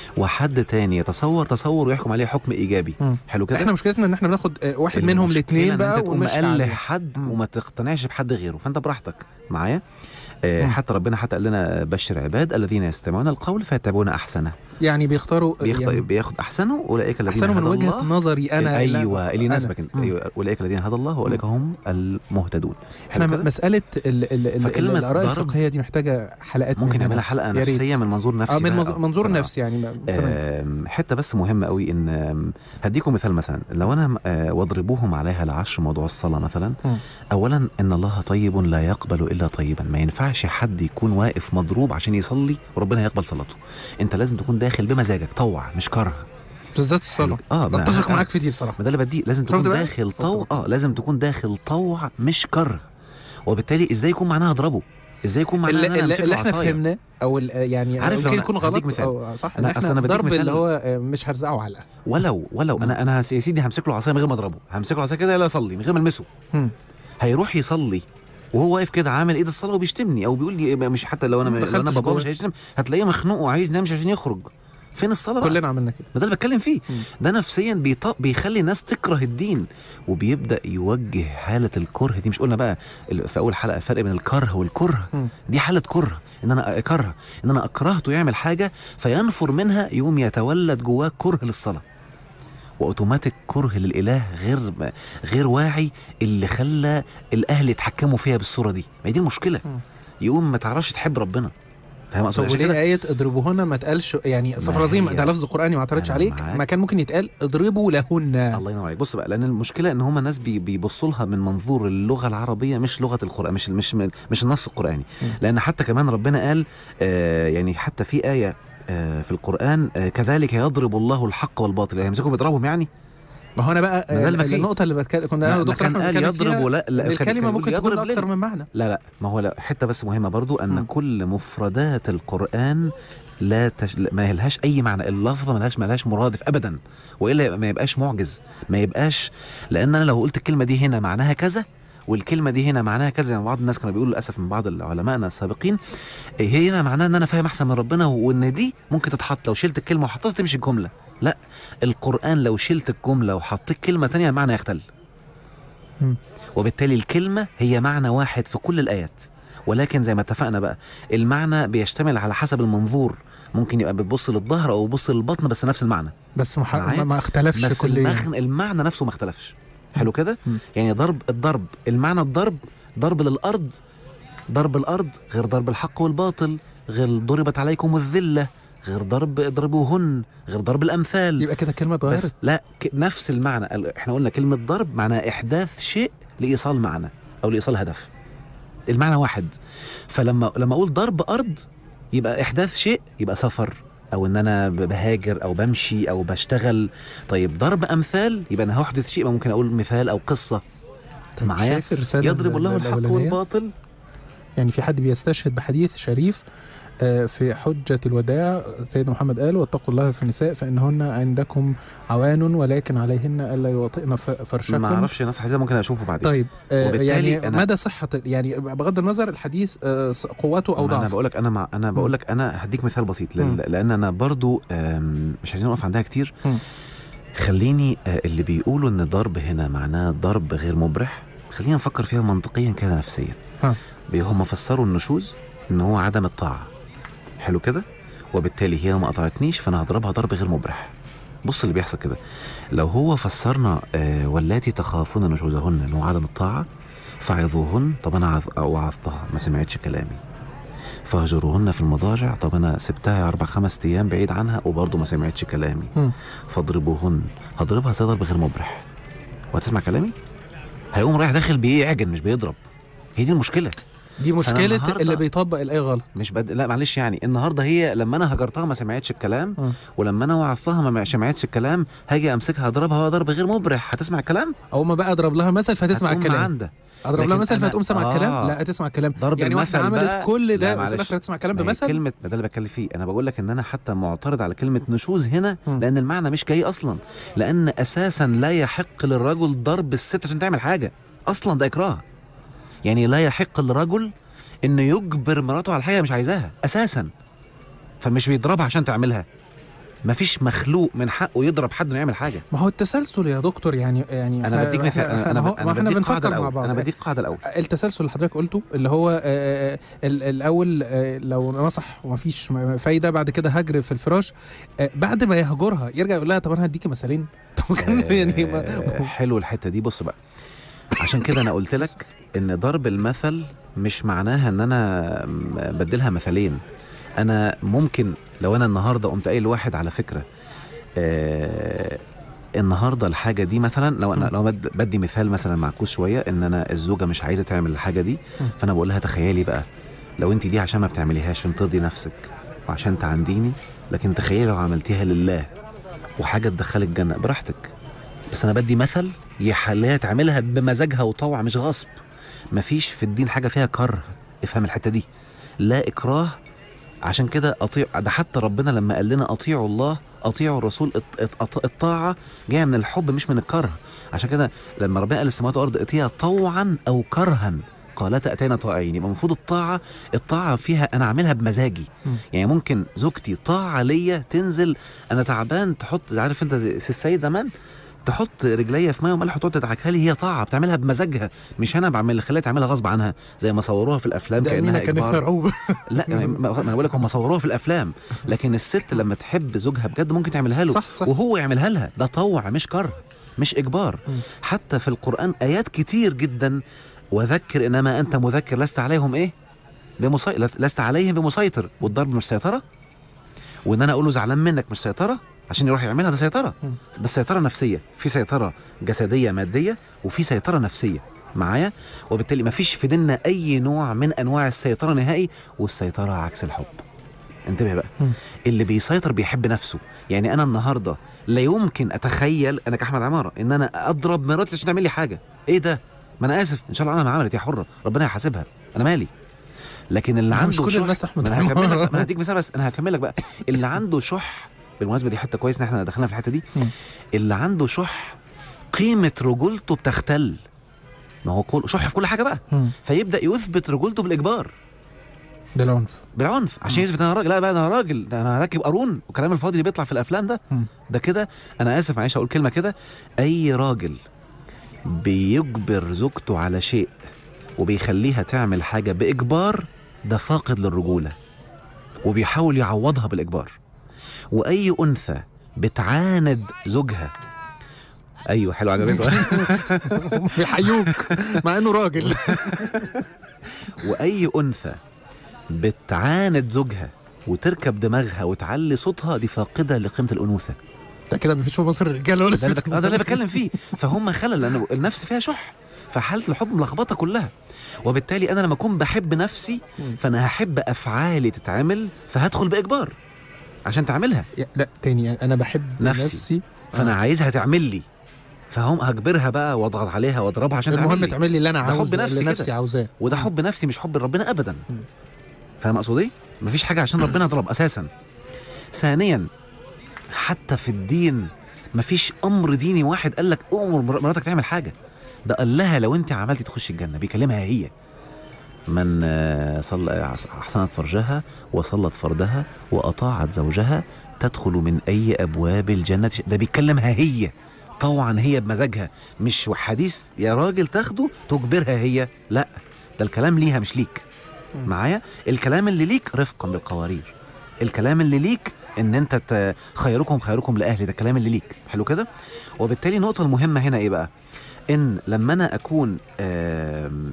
وحد تاني يتصور تصور ويحكم عليه حكم ايجابي مم. حلو كده احنا مشكلتنا ان احنا بناخد آه، واحد منهم المشكلة الاثنين إن بقى انت تقوم ونمشي مقلح عليه. حد مم. وما تقتنعش بحد غيره فانت براحتك معايا آه مم. حتى ربنا حتى قال لنا بشر عباد الذين يستمعون القول فيتبعون احسنه يعني بيختاروا بيخط... يعني بياخد احسنه اولئك الذين احسنوا من هدى وجهه الله نظري انا ايوه لا- اللي أنا. يناسبك انت مم. ايوه اولئك الذين هدى الله واولئك هم المهتدون احنا حلو كده؟ مساله ال ال ال فكلمة الاراء ضرب الفقهيه دي محتاجه حلقات ممكن مننا. نعملها حلقه يا ريت. نفسيه من منظور نفسي اه من بقى. منظ- آه، منظور تمام. نفسي يعني ما- تمام. آم، حته بس مهمه قوي ان آم، هديكم مثال مثلا لو انا آه، واضربوهم عليها العشر موضوع الصلاه مثلا مم. اولا ان الله طيب لا يقبل الا طيبا ما ينفعش حد يكون واقف مضروب عشان يصلي وربنا يقبل صلاته انت لازم تكون داخل بمزاجك طوع مش كره بالذات الصلاه اه ما- اتفق معاك في دي بصراحه ما ده اللي بديه لازم شفت تكون بقى؟ داخل طوع شفت اه لازم تكون داخل طوع مش كره وبالتالي ازاي يكون معناها اضربه ازاي يكون معناها اللي, ان انا اللي, امسك اللي له احنا عصايه فهمناه او ال- يعني عارف لو يمكن أنا يكون هديك غلط مثال. او صح أنا- ان أصل احنا أنا بديك ضرب مثال. اللي هو آه، مش هرزعه علقه ولو ولو انا انا يا سيدي همسك له عصايه من غير ما اضربه همسك له عصايه كده يلا اصلي من غير ما المسه مم. هيروح يصلي وهو واقف كده عامل ايد الصلاه وبيشتمني او بيقول لي مش حتى لو انا ما لو انا دخلتش بابا جوه. مش هيشتم هتلاقيه مخنوق وعايز ينام عشان يخرج فين الصلاه بقى كلنا عملنا كده ما ده اللي بتكلم فيه مم. ده نفسيا بيط... بيخلي الناس تكره الدين وبيبدا يوجه حاله الكره دي مش قلنا بقى ال- في اول حلقه فرق بين الكره والكره مم. دي حاله كره ان انا اكره ان انا اكرهته يعمل حاجه فينفر منها يوم يتولد جواه كره للصلاه واوتوماتيك كره للاله غير غير واعي اللي خلى الاهل يتحكموا فيها بالصوره دي ما هي دي المشكله مم. يقوم ما تعرفش تحب ربنا فاهم اقصد طب عشان وليه كده آية اضربوهن ما اتقالش يعني صفر ما عظيم هي- ده لفظ قرآني ما اعترضش أنا عليك معاك. ما كان ممكن يتقال اضربوا لهن الله ينور عليك بص بقى لان المشكله ان هم ناس بي بيبصوا لها من منظور اللغه العربيه مش لغه القران مش مش مش النص القراني م. لان حتى كمان ربنا قال آه يعني حتى في ايه آه في القران آه كذلك يضرب الله الحق والباطل يعني يمسكوا بيضربهم يعني ما هو انا بقى ما ده آه، المكي. النقطة اللي بتكلم كنا ما- انا ما ودكتور كان احمد قال بنتكلم يضرب فيها ولا لا إن كان- الكلمة كان ممكن يقول تكون يضرب اكتر ليه؟ من معنى لا لا ما هو لا حته بس مهمه برضو ان مم. كل مفردات القران لا تش... ما لهاش اي معنى اللفظه ما لهاش ما لهاش مرادف ابدا والا ما يبقاش معجز ما يبقاش لان انا لو قلت الكلمه دي هنا معناها كذا والكلمه دي هنا معناها كذا يعني بعض الناس كانوا بيقولوا للاسف من بعض علمائنا السابقين إيه هي هنا معناها ان انا فاهم احسن من ربنا وان دي ممكن تتحط لو شلت الكلمه وحطيتها تمشي الجمله لا القران لو شلت الجمله وحطيت كلمه تانية المعنى يختل مم. وبالتالي الكلمه هي معنى واحد في كل الايات ولكن زي ما اتفقنا بقى المعنى بيشتمل على حسب المنظور ممكن يبقى بتبص للظهر او بتبص للبطن بس نفس المعنى بس مح... معايا؟ ما, ما اختلفش بس كل المغن المعنى نفسه ما اختلفش حلو كده مم. يعني ضرب الضرب المعنى الضرب ضرب للارض ضرب الارض غير ضرب الحق والباطل غير ضربت عليكم الذله غير ضرب اضربوهن غير ضرب الامثال يبقى كده كلمة بس اتغيرت لا ك- نفس المعنى ال- احنا قلنا كلمه ضرب معناها احداث شيء لايصال معنى او لايصال هدف المعنى واحد فلما لما اقول ضرب ارض يبقى احداث شيء يبقى سفر او ان انا ب- بهاجر او بمشي او بشتغل طيب ضرب امثال يبقى انا هحدث شيء ممكن اقول مثال او قصه طب معايا؟ شايف الرسالة يضرب الله ال- الحق الأولانية؟ والباطل يعني في حد بيستشهد بحديث شريف آه، في حجة الوداع سيدنا محمد قال واتقوا الله في النساء فإنهن عندكم عوان ولكن عليهن ألا يوطئن ف- فرشكم ما اعرفش ناس حديث ممكن اشوفه بعدين طيب آه، وبالتالي يعني أنا- مدى صحة يعني بغض النظر الحديث آه، قوته أو ما انا ضعفه بقول لك انا مع انا بقول لك انا هديك مثال بسيط لل... مم. لان انا برضو آم، مش عايزين نقف عندها كتير مم. خليني آه، اللي بيقولوا ان ضرب هنا معناه ضرب غير مبرح خلينا نفكر فيها منطقيا كده نفسيا ها. بي- هم فسروا النشوز ان هو عدم الطاعه حلو كده وبالتالي هي ما قطعتنيش فانا هضربها ضرب غير مبرح بص اللي بيحصل كده لو هو فسرنا آه واللاتي تخافون نشوزهن ان هو عدم الطاعه فعظوهن طب انا عظ- وعظتها ما سمعتش كلامي فهجروهن في المضاجع طب انا سبتها اربع خمس ايام بعيد عنها وبرضه ما سمعتش كلامي مم. فاضربوهن هضربها زي ضرب غير مبرح وهتسمع كلامي هيقوم رايح داخل بيعجن مش بيضرب هي دي المشكله دي مشكلة النهاردة- اللي بيطبق الآية غلط مش بد... لا معلش يعني النهارده هي لما انا هجرتها ما سمعتش الكلام آه. ولما انا وعظتها ما سمعتش الكلام هاجي امسكها اضربها ضرب غير مبرح هتسمع الكلام أو ما بقى أضرب لها مثل فتسمع هتقوم الكلام عندها أضرب لها لكن مثل أنا- فتقوم سمع آه. الكلام لا تسمع الكلام ضرب يعني واحدة المثل عملت بقى- كل لا ده وفي معلش. الآخر تسمع الكلام ما هي بمثل كلمة ما ده اللي بتكلم فيه أنا بقول لك إن أنا حتى معترض على كلمة نشوز هنا مم. لأن المعنى مش جاي أصلا لأن أساسا لا يحق للرجل ضرب الست عشان تعمل حاجة أصلا ده إكراه يعني لا يحق للرجل إنه يجبر مراته على حاجة مش عايزاها أساسا فمش بيضربها عشان تعملها مفيش مخلوق من حقه يضرب حد انه يعمل حاجه ما هو التسلسل يا دكتور يعني يعني انا إحنا- بديك مثال إحنا- انا ما انا, هو- أنا ما احنا بديك بنفكر قاعده مع الاول بعض انا بديك قاعده الاول التسلسل اللي حضرتك قلته اللي هو آه، آه، ال- الاول آه، لو نصح ومفيش م- فايده بعد كده هجر في الفراش آه، بعد ما يهجرها يرجع يقول لها طب انا هديكي مثالين طب كان يعني آه، ما- حلو الحته دي بص بقى عشان كده انا قلت لك ان ضرب المثل مش معناها ان انا م- بديلها مثلين انا ممكن لو انا النهارده قمت قايل لواحد على فكره آه النهارده الحاجه دي مثلا لو انا مم. لو بد- بدي مثال مثلا معكوس شويه ان انا الزوجه مش عايزه تعمل الحاجه دي مم. فانا بقول لها تخيلي بقى لو انت دي عشان ما بتعمليهاش عشان ترضي نفسك وعشان تعنديني لكن تخيلي لو عملتيها لله وحاجه تدخلك الجنه براحتك بس انا بدي مثل يخليها تعملها بمزاجها وطوع مش غصب مفيش في الدين حاجه فيها كره افهم الحته دي لا اكراه عشان كده اطيع ده حتى ربنا لما قال لنا اطيعوا الله اطيعوا الرسول الط- الط- الطاعه جايه من الحب مش من الكره عشان كده لما ربنا قال السماوات والارض اتيها طوعا او كرها قالتا اتينا طائعين يبقى المفروض الطاعه الطاعه فيها انا اعملها بمزاجي مم. يعني ممكن زوجتي طاعه ليا تنزل انا تعبان تحط عارف انت زي سي السيد زمان تحط رجليا في ميه وملح وتقعد تدعكها لي هي طاعه بتعملها بمزاجها مش انا بعمل خليها تعملها غصب عنها زي ما صوروها في الافلام ده كانها امينه كانت اجبار مرعوبه لا ما ما انا بقول لك هم صوروها في الافلام لكن الست لما تحب زوجها بجد ممكن تعملها له صح صح وهو يعملها لها ده طوع مش كره مش اجبار مم. حتى في القران ايات كتير جدا وذكر انما انت مذكر لست عليهم ايه بمسيطر لست عليهم بمسيطر والضرب مش سيطره وان انا اقول له زعلان منك مش سيطره عشان يروح يعملها ده سيطره مم. بس سيطره نفسيه في سيطره جسديه ماديه وفي سيطره نفسيه معايا وبالتالي ما فيش في ديننا اي نوع من انواع السيطره نهائي والسيطره عكس الحب انتبه بقى مم. اللي بيسيطر بيحب نفسه يعني انا النهارده لا يمكن اتخيل انا كاحمد عماره ان انا اضرب مراتي عشان تعمل لي حاجه ايه ده ما انا اسف ان شاء الله انا ما عملت هي حره ربنا يحاسبها انا مالي لكن اللي عنده مش كل شح- الناس احمد ما انا هكمل لك عمارة. ما انا هديك مثال بس انا هكمل لك بقى اللي عنده شح بالمناسبه دي حته كويس ان احنا دخلنا في الحته دي مم. اللي عنده شح قيمه رجولته بتختل ما هو كل شح في كل حاجه بقى مم. فيبدا يثبت رجولته بالاجبار ده العنف بالعنف عشان يثبت انا راجل لا بقى انا راجل ده انا راكب قارون والكلام الفاضي اللي بيطلع في الافلام ده مم. ده كده انا اسف معلش اقول كلمه كده اي راجل بيجبر زوجته على شيء وبيخليها تعمل حاجه باجبار ده فاقد للرجوله وبيحاول يعوضها بالاجبار واي انثى بتعاند زوجها ايوه حلو عجبتك بيحيوك مع انه راجل واي انثى بتعاند زوجها وتركب دماغها وتعلي صوتها دي فاقده لقيمه الانوثه ده كده مفيش في مصر رجاله ولا ده اللي, ست بك... آه ده اللي بتكلم فيه فهم خلل لان النفس فيها شح فحاله الحب ملخبطه كلها وبالتالي انا لما اكون بحب نفسي مم. فانا هحب افعالي تتعمل فهدخل باجبار عشان تعملها يا- لا تاني انا بحب نفسي. نفسي, نفسي. فانا آه. عايزها تعمل لي فهم هجبرها بقى واضغط عليها واضربها عشان تعمل المهم لي تعمل لي اللي انا ده حب عاوزه نفسي اللي كده. نفسي عاوزاه وده حب نفسي مش حب ربنا ابدا مم. فاهم اقصد ايه مفيش حاجه عشان ربنا اضرب اساسا ثانيا حتى في الدين مفيش امر ديني واحد قال لك امر مر- مراتك تعمل حاجه ده قال لها لو انت عملتي تخش الجنه بيكلمها هي من آه، صلى احسنت فرجها وصلت فردها واطاعت زوجها تدخل من اي ابواب الجنه ش- ده بيكلمها هي طبعا هي بمزاجها مش حديث يا راجل تاخده تجبرها هي لا ده الكلام ليها مش ليك مم. معايا الكلام اللي ليك رفقا بالقوارير الكلام اللي ليك ان انت ت- خيركم خيركم لاهلي ده الكلام اللي ليك حلو كده وبالتالي النقطه المهمه هنا ايه بقى ان لما انا اكون آم،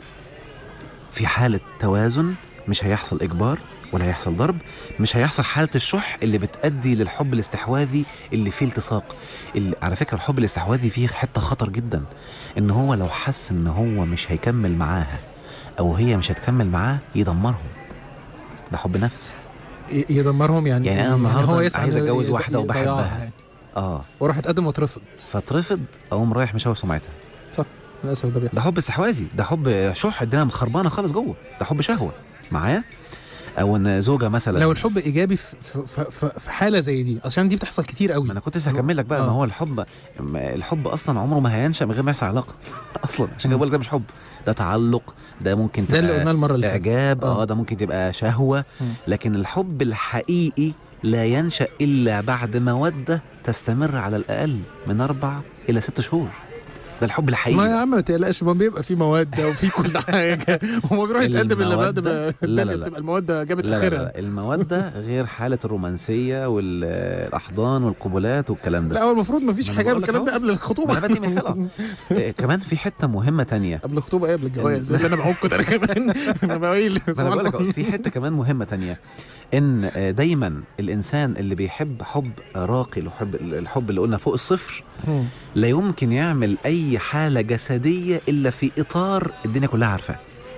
في حاله توازن مش هيحصل اجبار ولا هيحصل ضرب مش هيحصل حاله الشح اللي بتؤدي للحب الاستحواذي اللي فيه التصاق اللي على فكره الحب الاستحواذي فيه حته خطر جدا ان هو لو حس ان هو مش هيكمل معاها او هي مش هتكمل معاه يدمرهم ده حب نفس ي- يدمرهم يعني يعني أنا النهاردة هو يسعى عايز إنه أتجوز يض- واحدة وبحبها. يضيعها يعني. اه واروح اتقدم واترفض فترفض اقوم رايح مشاوي سمعتها للاسف ده بيحصل ده حب استحواذي ده حب شح الدنيا مخربانه خالص جوه ده حب شهوه معايا او ان زوجه مثلا لو الحب ايجابي في, في, في, في حاله زي دي عشان دي بتحصل كتير قوي ما انا كنت لسه هكمل لك بقى آه. ما هو الحب ما الحب اصلا عمره ما هينشا من غير ما يحصل علاقه اصلا عشان كده بقول لك ده مش حب ده تعلق ده ممكن ده اللي تبقى قلناه المره اللي فاتت اعجاب آه. اه ده ممكن تبقى شهوه مم. لكن الحب الحقيقي لا ينشا الا بعد موده تستمر على الاقل من اربع الى ست شهور ده الحب ما يا الحقيقي عم ما تقلقش ما بيبقى في مواد وفي كل حاجه هو بيروح يتقدم الا بعد ما المودة- لا، لا، الدنيا لا. بتبقى المواد جابت لا لا, اخرها لا المودة غير حالة الرومانسية والأحضان والقبلات والكلام ده لا هو المفروض ما فيش ما أنا حاجه بقول لك الكلام ده أهو. قبل الخطوبه ما أنا بدي مثال أهو. آه، كمان في حتة مهمة تانية قبل الخطوبه ايه قبل الجواز اللي انا بعك انا كمان انا بقول ما انا بقول لك أهو، في حته كمان مهمه تانية ان آه، دايما الانسان اللي بيحب حب راقي الحب الحب اللي قلنا فوق الصفر لا يمكن يعمل اي حاله جسديه الا في اطار الدنيا كلها عارفاه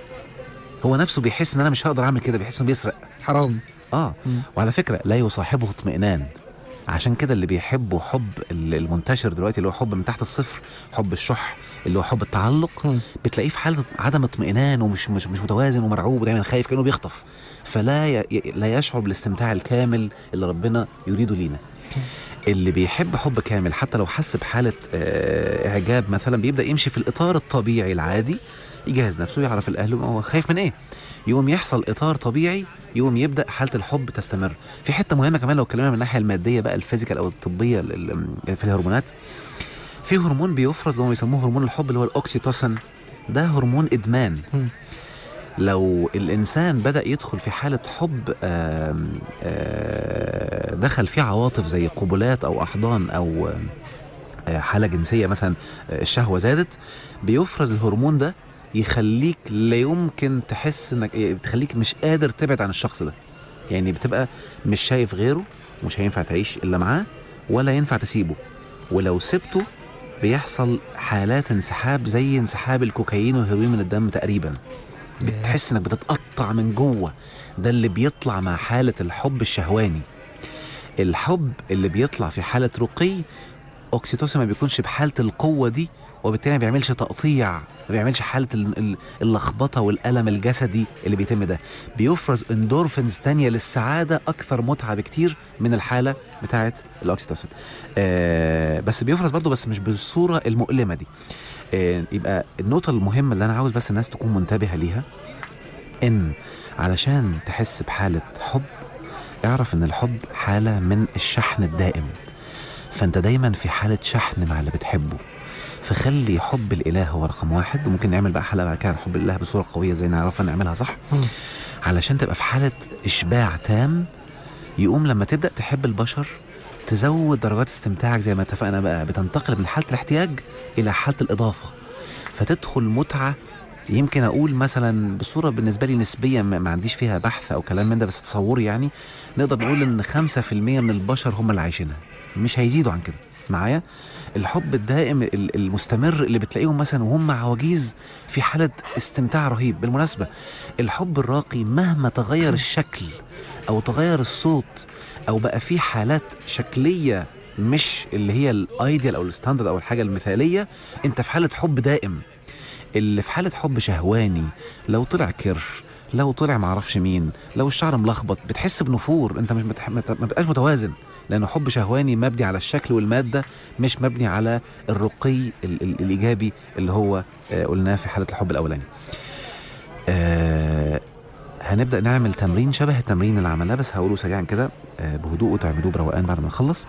هو نفسه بيحس ان انا مش هقدر اعمل كده بيحس انه بيسرق حرام اه مم. وعلى فكره لا يصاحبه اطمئنان عشان كده اللي بيحبوا حب ال- المنتشر دلوقتي اللي هو حب من تحت الصفر حب الشح اللي هو حب التعلق مم. بتلاقيه في حاله عدم اطمئنان ومش مش مش متوازن ومرعوب ودايما خايف كانه بيخطف فلا ي... ي- لا يشعر بالاستمتاع الكامل اللي ربنا يريده لينا اللي بيحب حب كامل حتى لو حس بحاله آه، اعجاب مثلا بيبدا يمشي في الاطار الطبيعي العادي يجهز نفسه يعرف الاهل هو خايف من ايه يقوم يحصل اطار طبيعي يقوم يبدا حاله الحب تستمر في حته مهمه كمان لو اتكلمنا من الناحيه الماديه بقى الفيزيكال او الطبيه ال- ال- في الهرمونات في هرمون بيفرز اللي هم بيسموه هرمون الحب اللي هو الاوكسيتوسين ده هرمون ادمان مم. لو الانسان بدا يدخل في حاله حب آم، آه، دخل فيه عواطف زي قبلات او احضان او آه، حاله جنسيه مثلا آه، الشهوه زادت بيفرز الهرمون ده يخليك لا يمكن تحس انك إيه، بتخليك مش قادر تبعد عن الشخص ده يعني بتبقى مش شايف غيره مش هينفع تعيش الا معاه ولا ينفع تسيبه ولو سبته بيحصل حالات انسحاب زي انسحاب الكوكايين والهيروين من الدم تقريبا بتحس انك بتتقطع من جوه ده اللي بيطلع مع حالة الحب الشهواني الحب اللي بيطلع في حالة رقي اوكسيتوسين ما بيكونش بحالة القوة دي وبالتالي ما بيعملش تقطيع ما بيعملش حالة ال- ال- اللخبطة والألم الجسدي اللي بيتم ده بيفرز اندورفينز تانية للسعادة أكثر متعة بكتير من الحالة بتاعة الأوكسيتوسين آه بس بيفرز برضه بس مش بالصورة المؤلمة دي آه يبقى النقطة المهمة اللي أنا عاوز بس الناس تكون منتبهة ليها إن علشان تحس بحالة حب اعرف إن الحب حالة من الشحن الدائم فأنت دايما في حالة شحن مع اللي بتحبه فخلي حب الإله هو رقم واحد وممكن نعمل بقى حلقة بعد كده عن حب الإله بصورة قوية زي نعرفها نعملها صح مم. علشان تبقى في حالة إشباع تام يقوم لما تبدأ تحب البشر تزود درجات استمتاعك زي ما اتفقنا بقى بتنتقل من حالة الاحتياج إلى حالة الإضافة فتدخل متعة يمكن أقول مثلا بصورة بالنسبة لي نسبيا ما ما عنديش فيها بحث أو كلام من ده بس تصوري يعني نقدر نقول إن 5% من البشر هم اللي عايشينها مش هيزيدوا عن كده معايا الحب الدائم ال- المستمر اللي بتلاقيهم مثلا وهم عواجيز في حالة استمتاع رهيب بالمناسبة الحب الراقي مهما تغير الشكل أو تغير الصوت أو بقى في حالات شكلية مش اللي هي الايديال او الستاندرد او الحاجه المثاليه انت في حاله حب دائم اللي في حاله حب شهواني لو طلع كرش لو طلع معرفش مين لو الشعر ملخبط بتحس بنفور انت مش متح... مت- ما بقاش متوازن لانه حب شهواني مبني على الشكل والماده مش مبني على الرقي ال... ال... الايجابي اللي هو آه قلناه في حاله الحب الاولاني آه هنبدا نعمل تمرين شبه التمرين اللي عملناه بس هقوله سريعا كده آه بهدوء وتعملوه بروقان بعد ما نخلص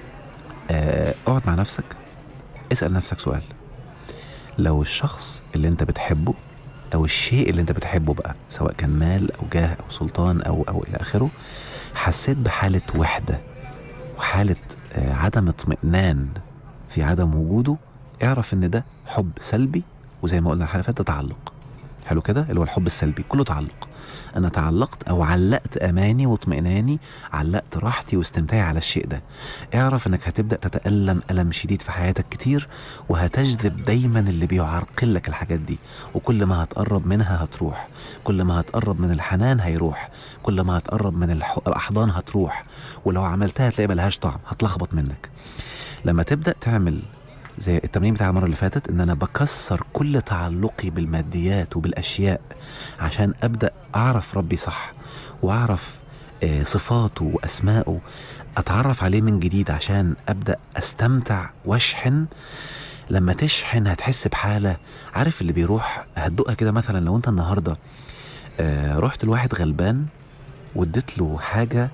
آه اقعد مع نفسك اسال نفسك سؤال لو الشخص اللي انت بتحبه او الشيء اللي انت بتحبه بقى سواء كان مال او جاه او سلطان او او الى اخره حسيت بحاله وحده وحاله آه عدم اطمئنان في عدم وجوده اعرف ان ده حب سلبي وزي ما قلنا الحلقه اللي فاتت ده تعلق حلو كده اللي هو الحب السلبي كله تعلق انا تعلقت او علقت اماني واطمئناني علقت راحتي واستمتاعي على الشيء ده اعرف انك هتبدا تتالم الم شديد في حياتك كتير وهتجذب دايما اللي بيعرقل لك الحاجات دي وكل ما هتقرب منها هتروح كل ما هتقرب من الحنان هيروح كل ما هتقرب من الح... الاحضان هتروح ولو عملتها هتلاقي ملهاش طعم هتلخبط منك لما تبدا تعمل زي التمرين بتاع المره اللي فاتت ان انا بكسر كل تعلقي بالماديات وبالاشياء عشان ابدا اعرف ربي صح واعرف آه، صفاته واسمائه اتعرف عليه من جديد عشان ابدا استمتع واشحن لما تشحن هتحس بحاله عارف اللي بيروح هتدقها كده مثلا لو انت النهارده آه رحت لواحد غلبان واديت له حاجه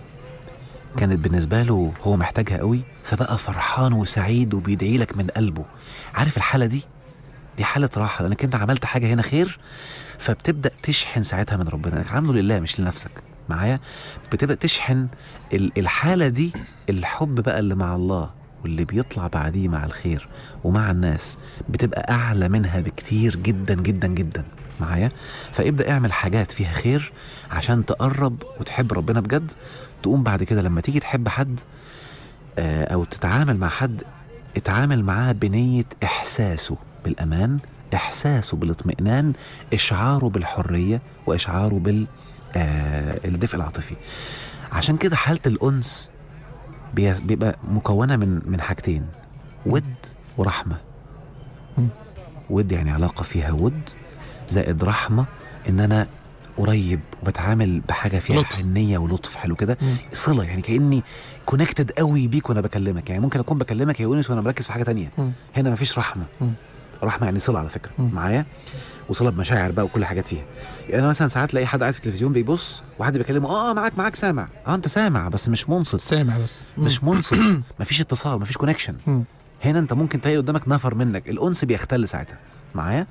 كانت بالنسبه له هو محتاجها قوي فبقى فرحان وسعيد وبيدعي لك من قلبه عارف الحاله دي دي حاله راحه لانك انت عملت حاجه هنا خير فبتبدا تشحن ساعتها من ربنا انك عامله لله مش لنفسك معايا بتبدا تشحن ال- الحاله دي الحب بقى اللي مع الله واللي بيطلع بعديه مع الخير ومع الناس بتبقى اعلى منها بكتير جدا جدا جدا معايا فابدا اعمل حاجات فيها خير عشان تقرب وتحب ربنا بجد تقوم بعد كده لما تيجي تحب حد آه، او تتعامل مع حد اتعامل معاه بنيه احساسه بالامان احساسه بالاطمئنان اشعاره بالحريه واشعاره بال آه، الدفء العاطفي عشان كده حاله الانس بي- بيبقى مكونه من من حاجتين ود ورحمه مم. ود يعني علاقه فيها ود زائد رحمه ان انا قريب وبتعامل بحاجه فيها لطف. حنيه ولطف حلو كده مم. صله يعني كاني كونكتد قوي بيك وانا بكلمك يعني ممكن اكون بكلمك يا يونس وانا مركز في حاجه تانية مم. هنا مفيش رحمه مم. رحمه يعني صله على فكره مم. معايا وصله بمشاعر بقى وكل حاجات فيها يعني انا مثلا ساعات تلاقي حد قاعد في التلفزيون بيبص وحد بيكلمه اه معاك معاك سامع اه انت سامع بس مش منصت سامع بس مم. مش منصت مفيش اتصال مفيش كونكشن مم. هنا انت ممكن تلاقي قدامك نفر منك الانس بيختل ساعتها معايا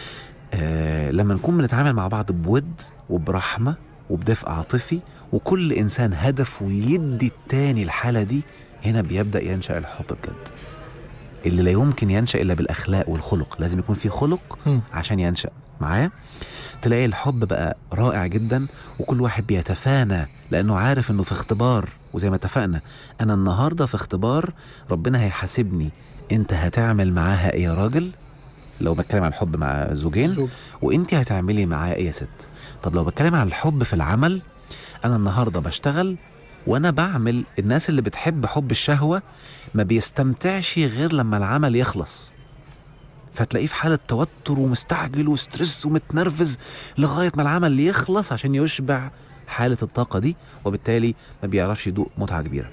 آه لما نكون بنتعامل مع بعض بود وبرحمه وبدفء عاطفي وكل انسان هدفه يدي التاني الحاله دي هنا بيبدا ينشا الحب بجد اللي لا يمكن ينشا الا بالاخلاق والخلق لازم يكون في خلق مم. عشان ينشا معايا تلاقي الحب بقى رائع جدا وكل واحد بيتفانى لانه عارف انه في اختبار وزي ما اتفقنا انا النهارده في اختبار ربنا هيحاسبني انت هتعمل معاها ايه يا راجل لو بتكلم عن الحب مع زوجين زوج. وانت هتعملي معاه ايه يا ست طب لو بتكلم عن الحب في العمل انا النهارده بشتغل وانا بعمل الناس اللي بتحب حب الشهوه ما بيستمتعش غير لما العمل يخلص فتلاقيه في حالة توتر ومستعجل وستريس ومتنرفز لغاية ما العمل يخلص عشان يشبع حالة الطاقة دي وبالتالي ما بيعرفش يدوق متعة كبيرة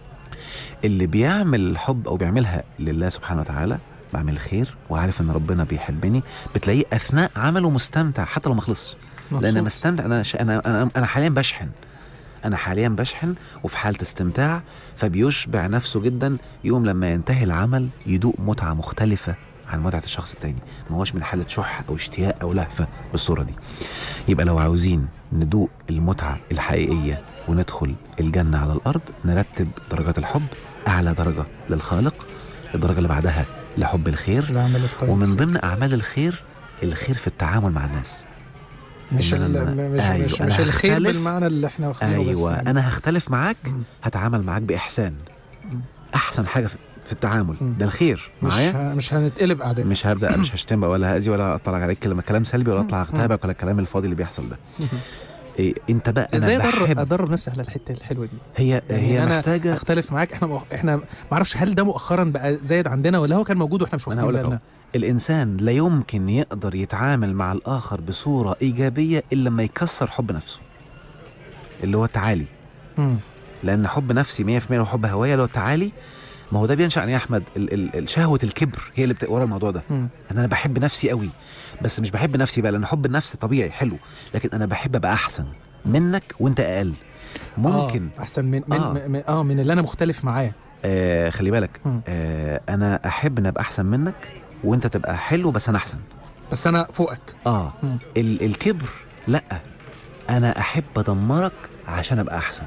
اللي بيعمل الحب أو بيعملها لله سبحانه وتعالى بعمل الخير وعارف ان ربنا بيحبني بتلاقيه اثناء عمله مستمتع حتى لو ما خلصش لان مبسوط. مستمتع انا ش... انا انا انا حاليا بشحن انا حاليا بشحن وفي حاله استمتاع فبيشبع نفسه جدا يوم لما ينتهي العمل يدوق متعه مختلفه عن متعه الشخص التاني ما هوش من حاله شح او اشتياق او لهفه بالصوره دي يبقى لو عاوزين ندوق المتعه الحقيقيه وندخل الجنه على الارض نرتب درجات الحب اعلى درجه للخالق الدرجه اللي بعدها لحب الخير العمل الطيب ومن ضمن اعمال الخير الخير في التعامل مع الناس مش إن ال- أنا- مش أيوة، مش, أنا مش الخير هختلف. بالمعنى اللي احنا واخدينه بس ايوه يعني. انا هختلف معاك مم. هتعامل معاك باحسان مم. احسن حاجه في في التعامل مم. ده الخير مش معايا ه- مش هنتقلب اعداء مش هبدا مش هشتم بقى ولا هاذي ولا اطلع عليك كلام كلام سلبي ولا اطلع مم. اغتابك ولا الكلام الفاضي اللي بيحصل ده إيه انت بقى ازاي انا ادرب بحب ادرب نفسي على الحته الحلوه دي هي يعني هي أنا محتاجه اختلف معاك احنا مؤ... احنا ما اعرفش هل ده مؤخرا بقى زايد عندنا ولا هو كان موجود واحنا مش ما أنا واخدين هقول لك بالنا الانسان لا يمكن يقدر يتعامل مع الاخر بصوره ايجابيه الا لما يكسر حب نفسه اللي هو التعالي مم. لان حب نفسي 100% وحب هوايه اللي هو التعالي ما هو ده بينشا عن ايه يا احمد ال- ال- ال- شهوه الكبر هي اللي بت... ورا الموضوع ده مم. ان انا بحب نفسي قوي بس مش بحب نفسي بقى لان حب النفس طبيعي حلو لكن انا بحب ابقى احسن منك وانت اقل ممكن آه. احسن من من آه. آه. من اه من اللي انا مختلف معاه آه خلي بالك مم. آه انا احب ان ابقى احسن منك وانت تبقى حلو بس انا احسن بس انا فوقك اه مم. ال- الكبر لا انا احب ادمرك عشان ابقى احسن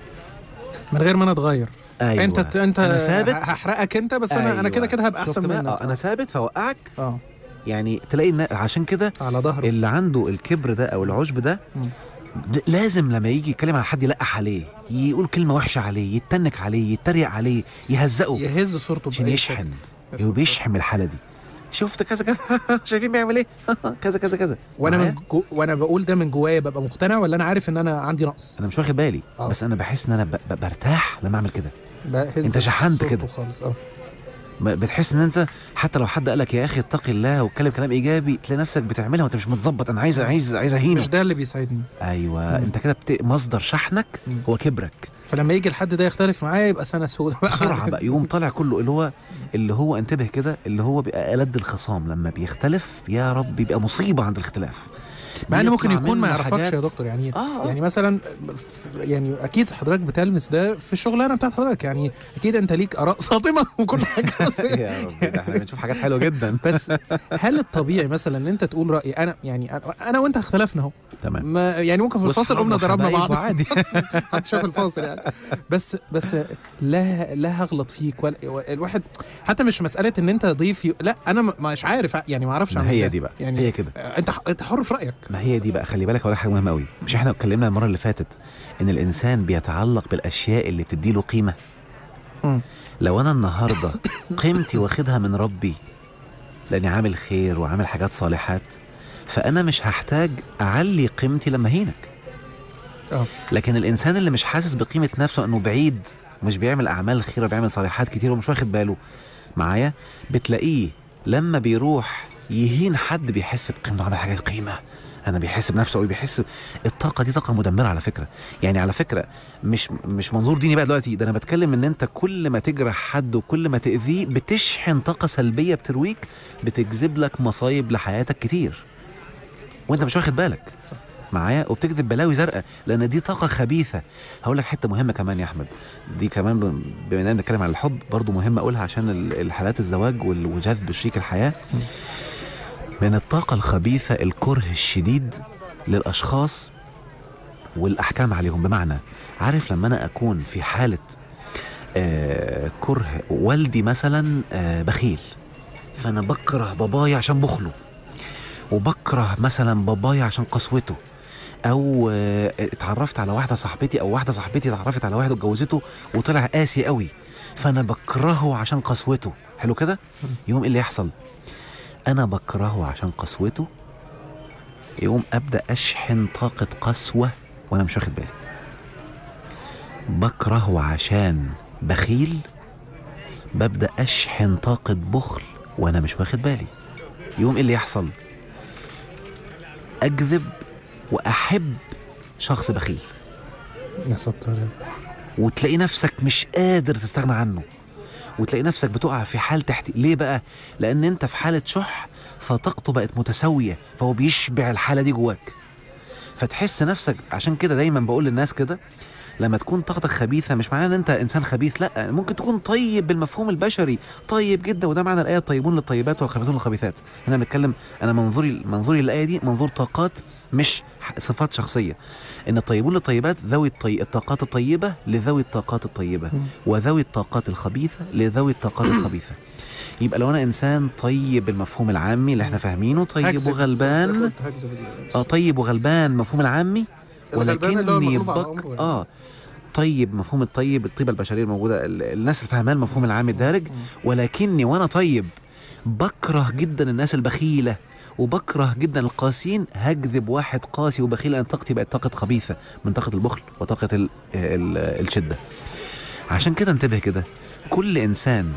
من غير ما انا اتغير ايوه انت انت أنا ثابت. ه- هحرقك انت بس انا انا أيوة. كده كده هبقى شفت احسن بقى؟ منك آه انا ثابت فوقعك اه يعني تلاقي النا- عشان كده على ظهره اللي عنده الكبر ده او العجب ده مم. د- لازم لما يجي يتكلم على حد يلقح عليه يقول كلمه وحشه عليه يتنك عليه يتريق عليه يهزقه يهز صورته عشان بأي يشحن شكل. هو بيشحن الحاله دي شفت كذا كذا شايفين بيعمل ايه كذا كذا كذا وانا معايا؟ من جو... وانا بقول ده من جوايا ببقى مقتنع ولا انا عارف ان انا عندي نقص انا مش واخد بالي آه. بس انا بحس ان انا ب... ب... برتاح لما اعمل كده بهز أنت شحنت صورته كده. خالص اه ب- بتحس ان انت حتى لو حد قالك يا اخي اتقي الله واتكلم كلام ايجابي تلاقي نفسك بتعملها وانت مش متظبط انا عايز عايز عايز اهينه مش ده اللي بيساعدني ايوه مم. انت كده بت... مصدر شحنك مم. هو كبرك فلما يجي الحد ده يختلف معايا يبقى سنه سوداء بقى بسرعه بقى يقوم طالع كله اللي هو اللي هو انتبه كده اللي هو بيبقى ألد الخصام لما بيختلف يا رب بيبقى مصيبه عند الاختلاف مع انه ممكن بيطلع يكون ما منه يعرفكش حاجات- يا دكتور يعني آه، آه. يعني مثلا ف- يعني اكيد حضرتك بتلمس ده في الشغلانه بتاعت حضرتك يعني اكيد انت ليك اراء صادمه وكل حاجه بس يا رب ده احنا بنشوف حاجات حلوه جدا بس هل الطبيعي مثلا ان انت تقول رايي انا يعني أنا- انا وانت اختلفنا اهو تمام ما يعني ممكن في الفاصل قمنا ضربنا بعض عادي هتشوف الفاصل يعني بس بس لا لا هغلط فيك ولا الواحد حتى مش مساله ان انت ضيف ي- لا انا م- مش عارف يعني ما اعرفش ما أعمل هي ده. دي بقى يعني هي كده انت ح- انت حر في رايك ما هي دي بقى خلي بالك ولا حاجه مهمه قوي مش احنا اتكلمنا المره اللي فاتت ان الانسان بيتعلق بالاشياء اللي بتديله قيمه مم. لو انا النهارده قيمتي واخدها من ربي لاني عامل خير وعامل حاجات صالحات فانا مش هحتاج اعلي قيمتي لما هينك اه لكن الانسان اللي مش حاسس بقيمه نفسه انه بعيد مش بيعمل اعمال خير وبيعمل صالحات كتير ومش واخد باله معايا بتلاقيه لما بيروح يهين حد بيحس بقيمته عمل حاجه قيمه انا بيحس بنفسه قوي بيحس الطاقه دي طاقه مدمره على فكره يعني على فكره مش مش منظور ديني بقى دلوقتي ده انا بتكلم ان انت كل ما تجرح حد وكل ما تاذيه بتشحن طاقه سلبيه بترويك بتجذب لك مصايب لحياتك كتير وانت مش واخد بالك صح. معايا وبتكذب بلاوي زرقاء لان دي طاقه خبيثه هقول لك حته مهمه كمان يا احمد دي كمان ب- بما اننا بنتكلم عن الحب برضو مهم اقولها عشان ال- الحالات الزواج وال- وجذب شريك الحياه من الطاقه الخبيثه الكره الشديد للاشخاص والاحكام عليهم بمعنى عارف لما انا اكون في حاله آه كره والدي مثلا آه بخيل فانا بكره بابايا عشان بخله وبكره مثلا بابايا عشان قسوته او آه، اتعرفت على واحده صاحبتي او واحده صاحبتي اتعرفت على واحد واتجوزته وطلع قاسي قوي فانا بكرهه عشان قسوته حلو كده يوم ايه اللي يحصل انا بكرهه عشان قسوته يقوم ابدا اشحن طاقه قسوه وانا مش واخد بالي بكرهه عشان بخيل ببدا اشحن طاقه بخل وانا مش واخد بالي يوم ايه اللي يحصل اكذب واحب شخص بخيل يا ستار وتلاقي نفسك مش قادر تستغنى عنه وتلاقي نفسك بتقع في حال تحت ليه بقى لان انت في حاله شح فطاقته بقت متساويه فهو بيشبع الحاله دي جواك فتحس نفسك عشان كده دايما بقول للناس كده لما تكون طاقتك خبيثه مش معناه ان انت انسان خبيث لا ممكن تكون طيب بالمفهوم البشري طيب جدا وده معنى الايه طيبون للطيبات والخبيثون للخبيثات هنا بنتكلم انا منظوري منظوري للايه دي منظور طاقات مش ح- صفات شخصيه ان الطيبون للطيبات ذوي الطي... الطاقات الطيبه لذوي الطاقات الطيبه مم. وذوي الطاقات الخبيثه لذوي الطاقات الخبيثه يبقى لو انا انسان طيب بالمفهوم العامي اللي احنا فاهمينه طيب هكذب. وغلبان هكذب اه طيب وغلبان مفهوم العامي الغلبان اللي هو ولكني المغلوب على بك أمره يعني. اه طيب مفهوم الطيب الطيبه البشريه الموجوده ال- الناس اللي فاهماه المفهوم العام الدارج ولكني وانا طيب بكره جدا الناس البخيله وبكره جدا القاسيين هكذب واحد قاسي وبخيل لان طاقتي بقت طاقه خبيثه من طاقه البخل وطاقه ال ال الشده عشان كده انتبه كده كل انسان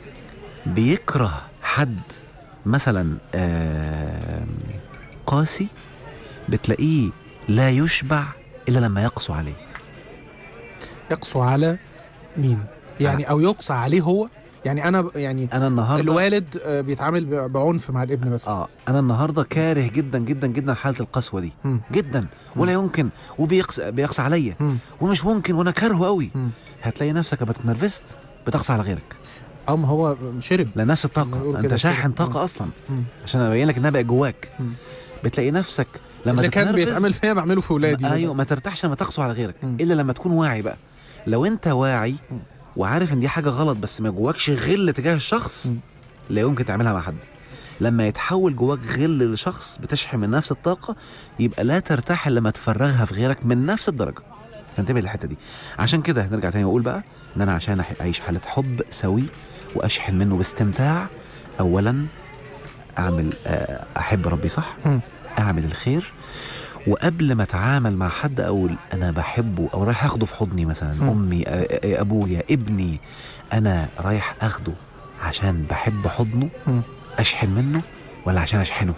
بيكره حد مثلا آم، قاسي بتلاقيه لا يشبع الا لما يقسو عليه يقسو على مين يعني او يقسى عليه هو يعني انا ب- يعني انا النهارده الوالد آه، بيتعامل ب- بعنف مع الابن مثلا اه انا النهارده كاره جدا جدا جدا حاله القسوه دي مم. جدا ولا يمكن وبيقسى بيقسى عليا مم. ومش ممكن وانا كارهه قوي مم. هتلاقي نفسك لما تتنرفزت بتقسى على غيرك اه ما هو شرب لان نفس نقول الطاقه انت كده شاحن كده. طاقه اصلا مم. عشان ابين لك انها بقت جواك مم. بتلاقي نفسك لما اللي كان تتنرفز بيتعمل فيا بعمله في ولادي ايوه ما ترتاحش لما تقسو على غيرك مم. الا لما تكون واعي بقى لو انت واعي مم. وعارف ان دي حاجه غلط بس ما جواكش غل تجاه الشخص مم. لا يمكن تعملها مع حد لما يتحول جواك غل لشخص بتشحن من نفس الطاقه يبقى لا ترتاح الا لما تفرغها في غيرك من نفس الدرجه فانتبه للحته دي عشان كده نرجع تاني واقول بقى ان انا عشان أح- اعيش حاله حب سوي واشحن منه باستمتاع اولا اعمل آه، احب ربي صح مم. اعمل الخير وقبل ما اتعامل مع حد اقول انا بحبه او رايح اخده في حضني مثلا مم. امي آه، آه، ابويا ابني انا رايح اخده عشان بحب حضنه مم. اشحن منه ولا عشان اشحنه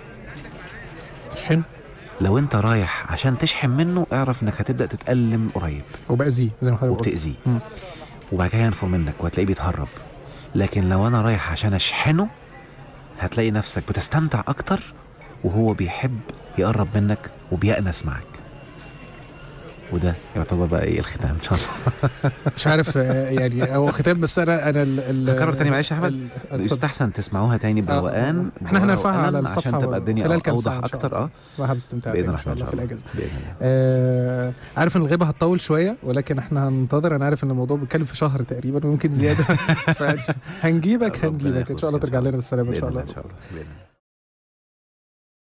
مش حلو لو انت رايح عشان تشحن منه اعرف انك هتبدا تتالم قريب وبأذيه زي ما حضرتك قلت وبتاذيه مم. وبعد كده ينفر منك وهتلاقيه بيتهرب لكن لو انا رايح عشان اشحنه هتلاقي نفسك بتستمتع اكتر وهو بيحب يقرب منك وبيأنس معك وده يعتبر بقى ايه الختام ان شاء الله مش عارف آه، يعني هو ختام بس انا انا ال- ال- هكرر تاني معلش يا أحمد. ال- اتفضل. يستحسن تسمعوها تاني بروقان احنا بورقة هنرفعها على وقلم الصفحه عشان تبقى الدنيا خلال كام اوضح ساعة إن شاء اكتر الله. اه اسمعها باستمتاع باذن تاني الله ان شاء الله في إن الاجازه باذن الله آه عارف ان الغيبه هتطول شويه ولكن احنا هننتظر انا عارف ان الموضوع بيتكلم في شهر تقريبا ويمكن زياده فهنجيبك ربنا هنجيبك ان شاء الله ياخدك إن ترجع شاء لنا بالسلامه ان باذن شاء الله الله ان شاء الله بإذن الله.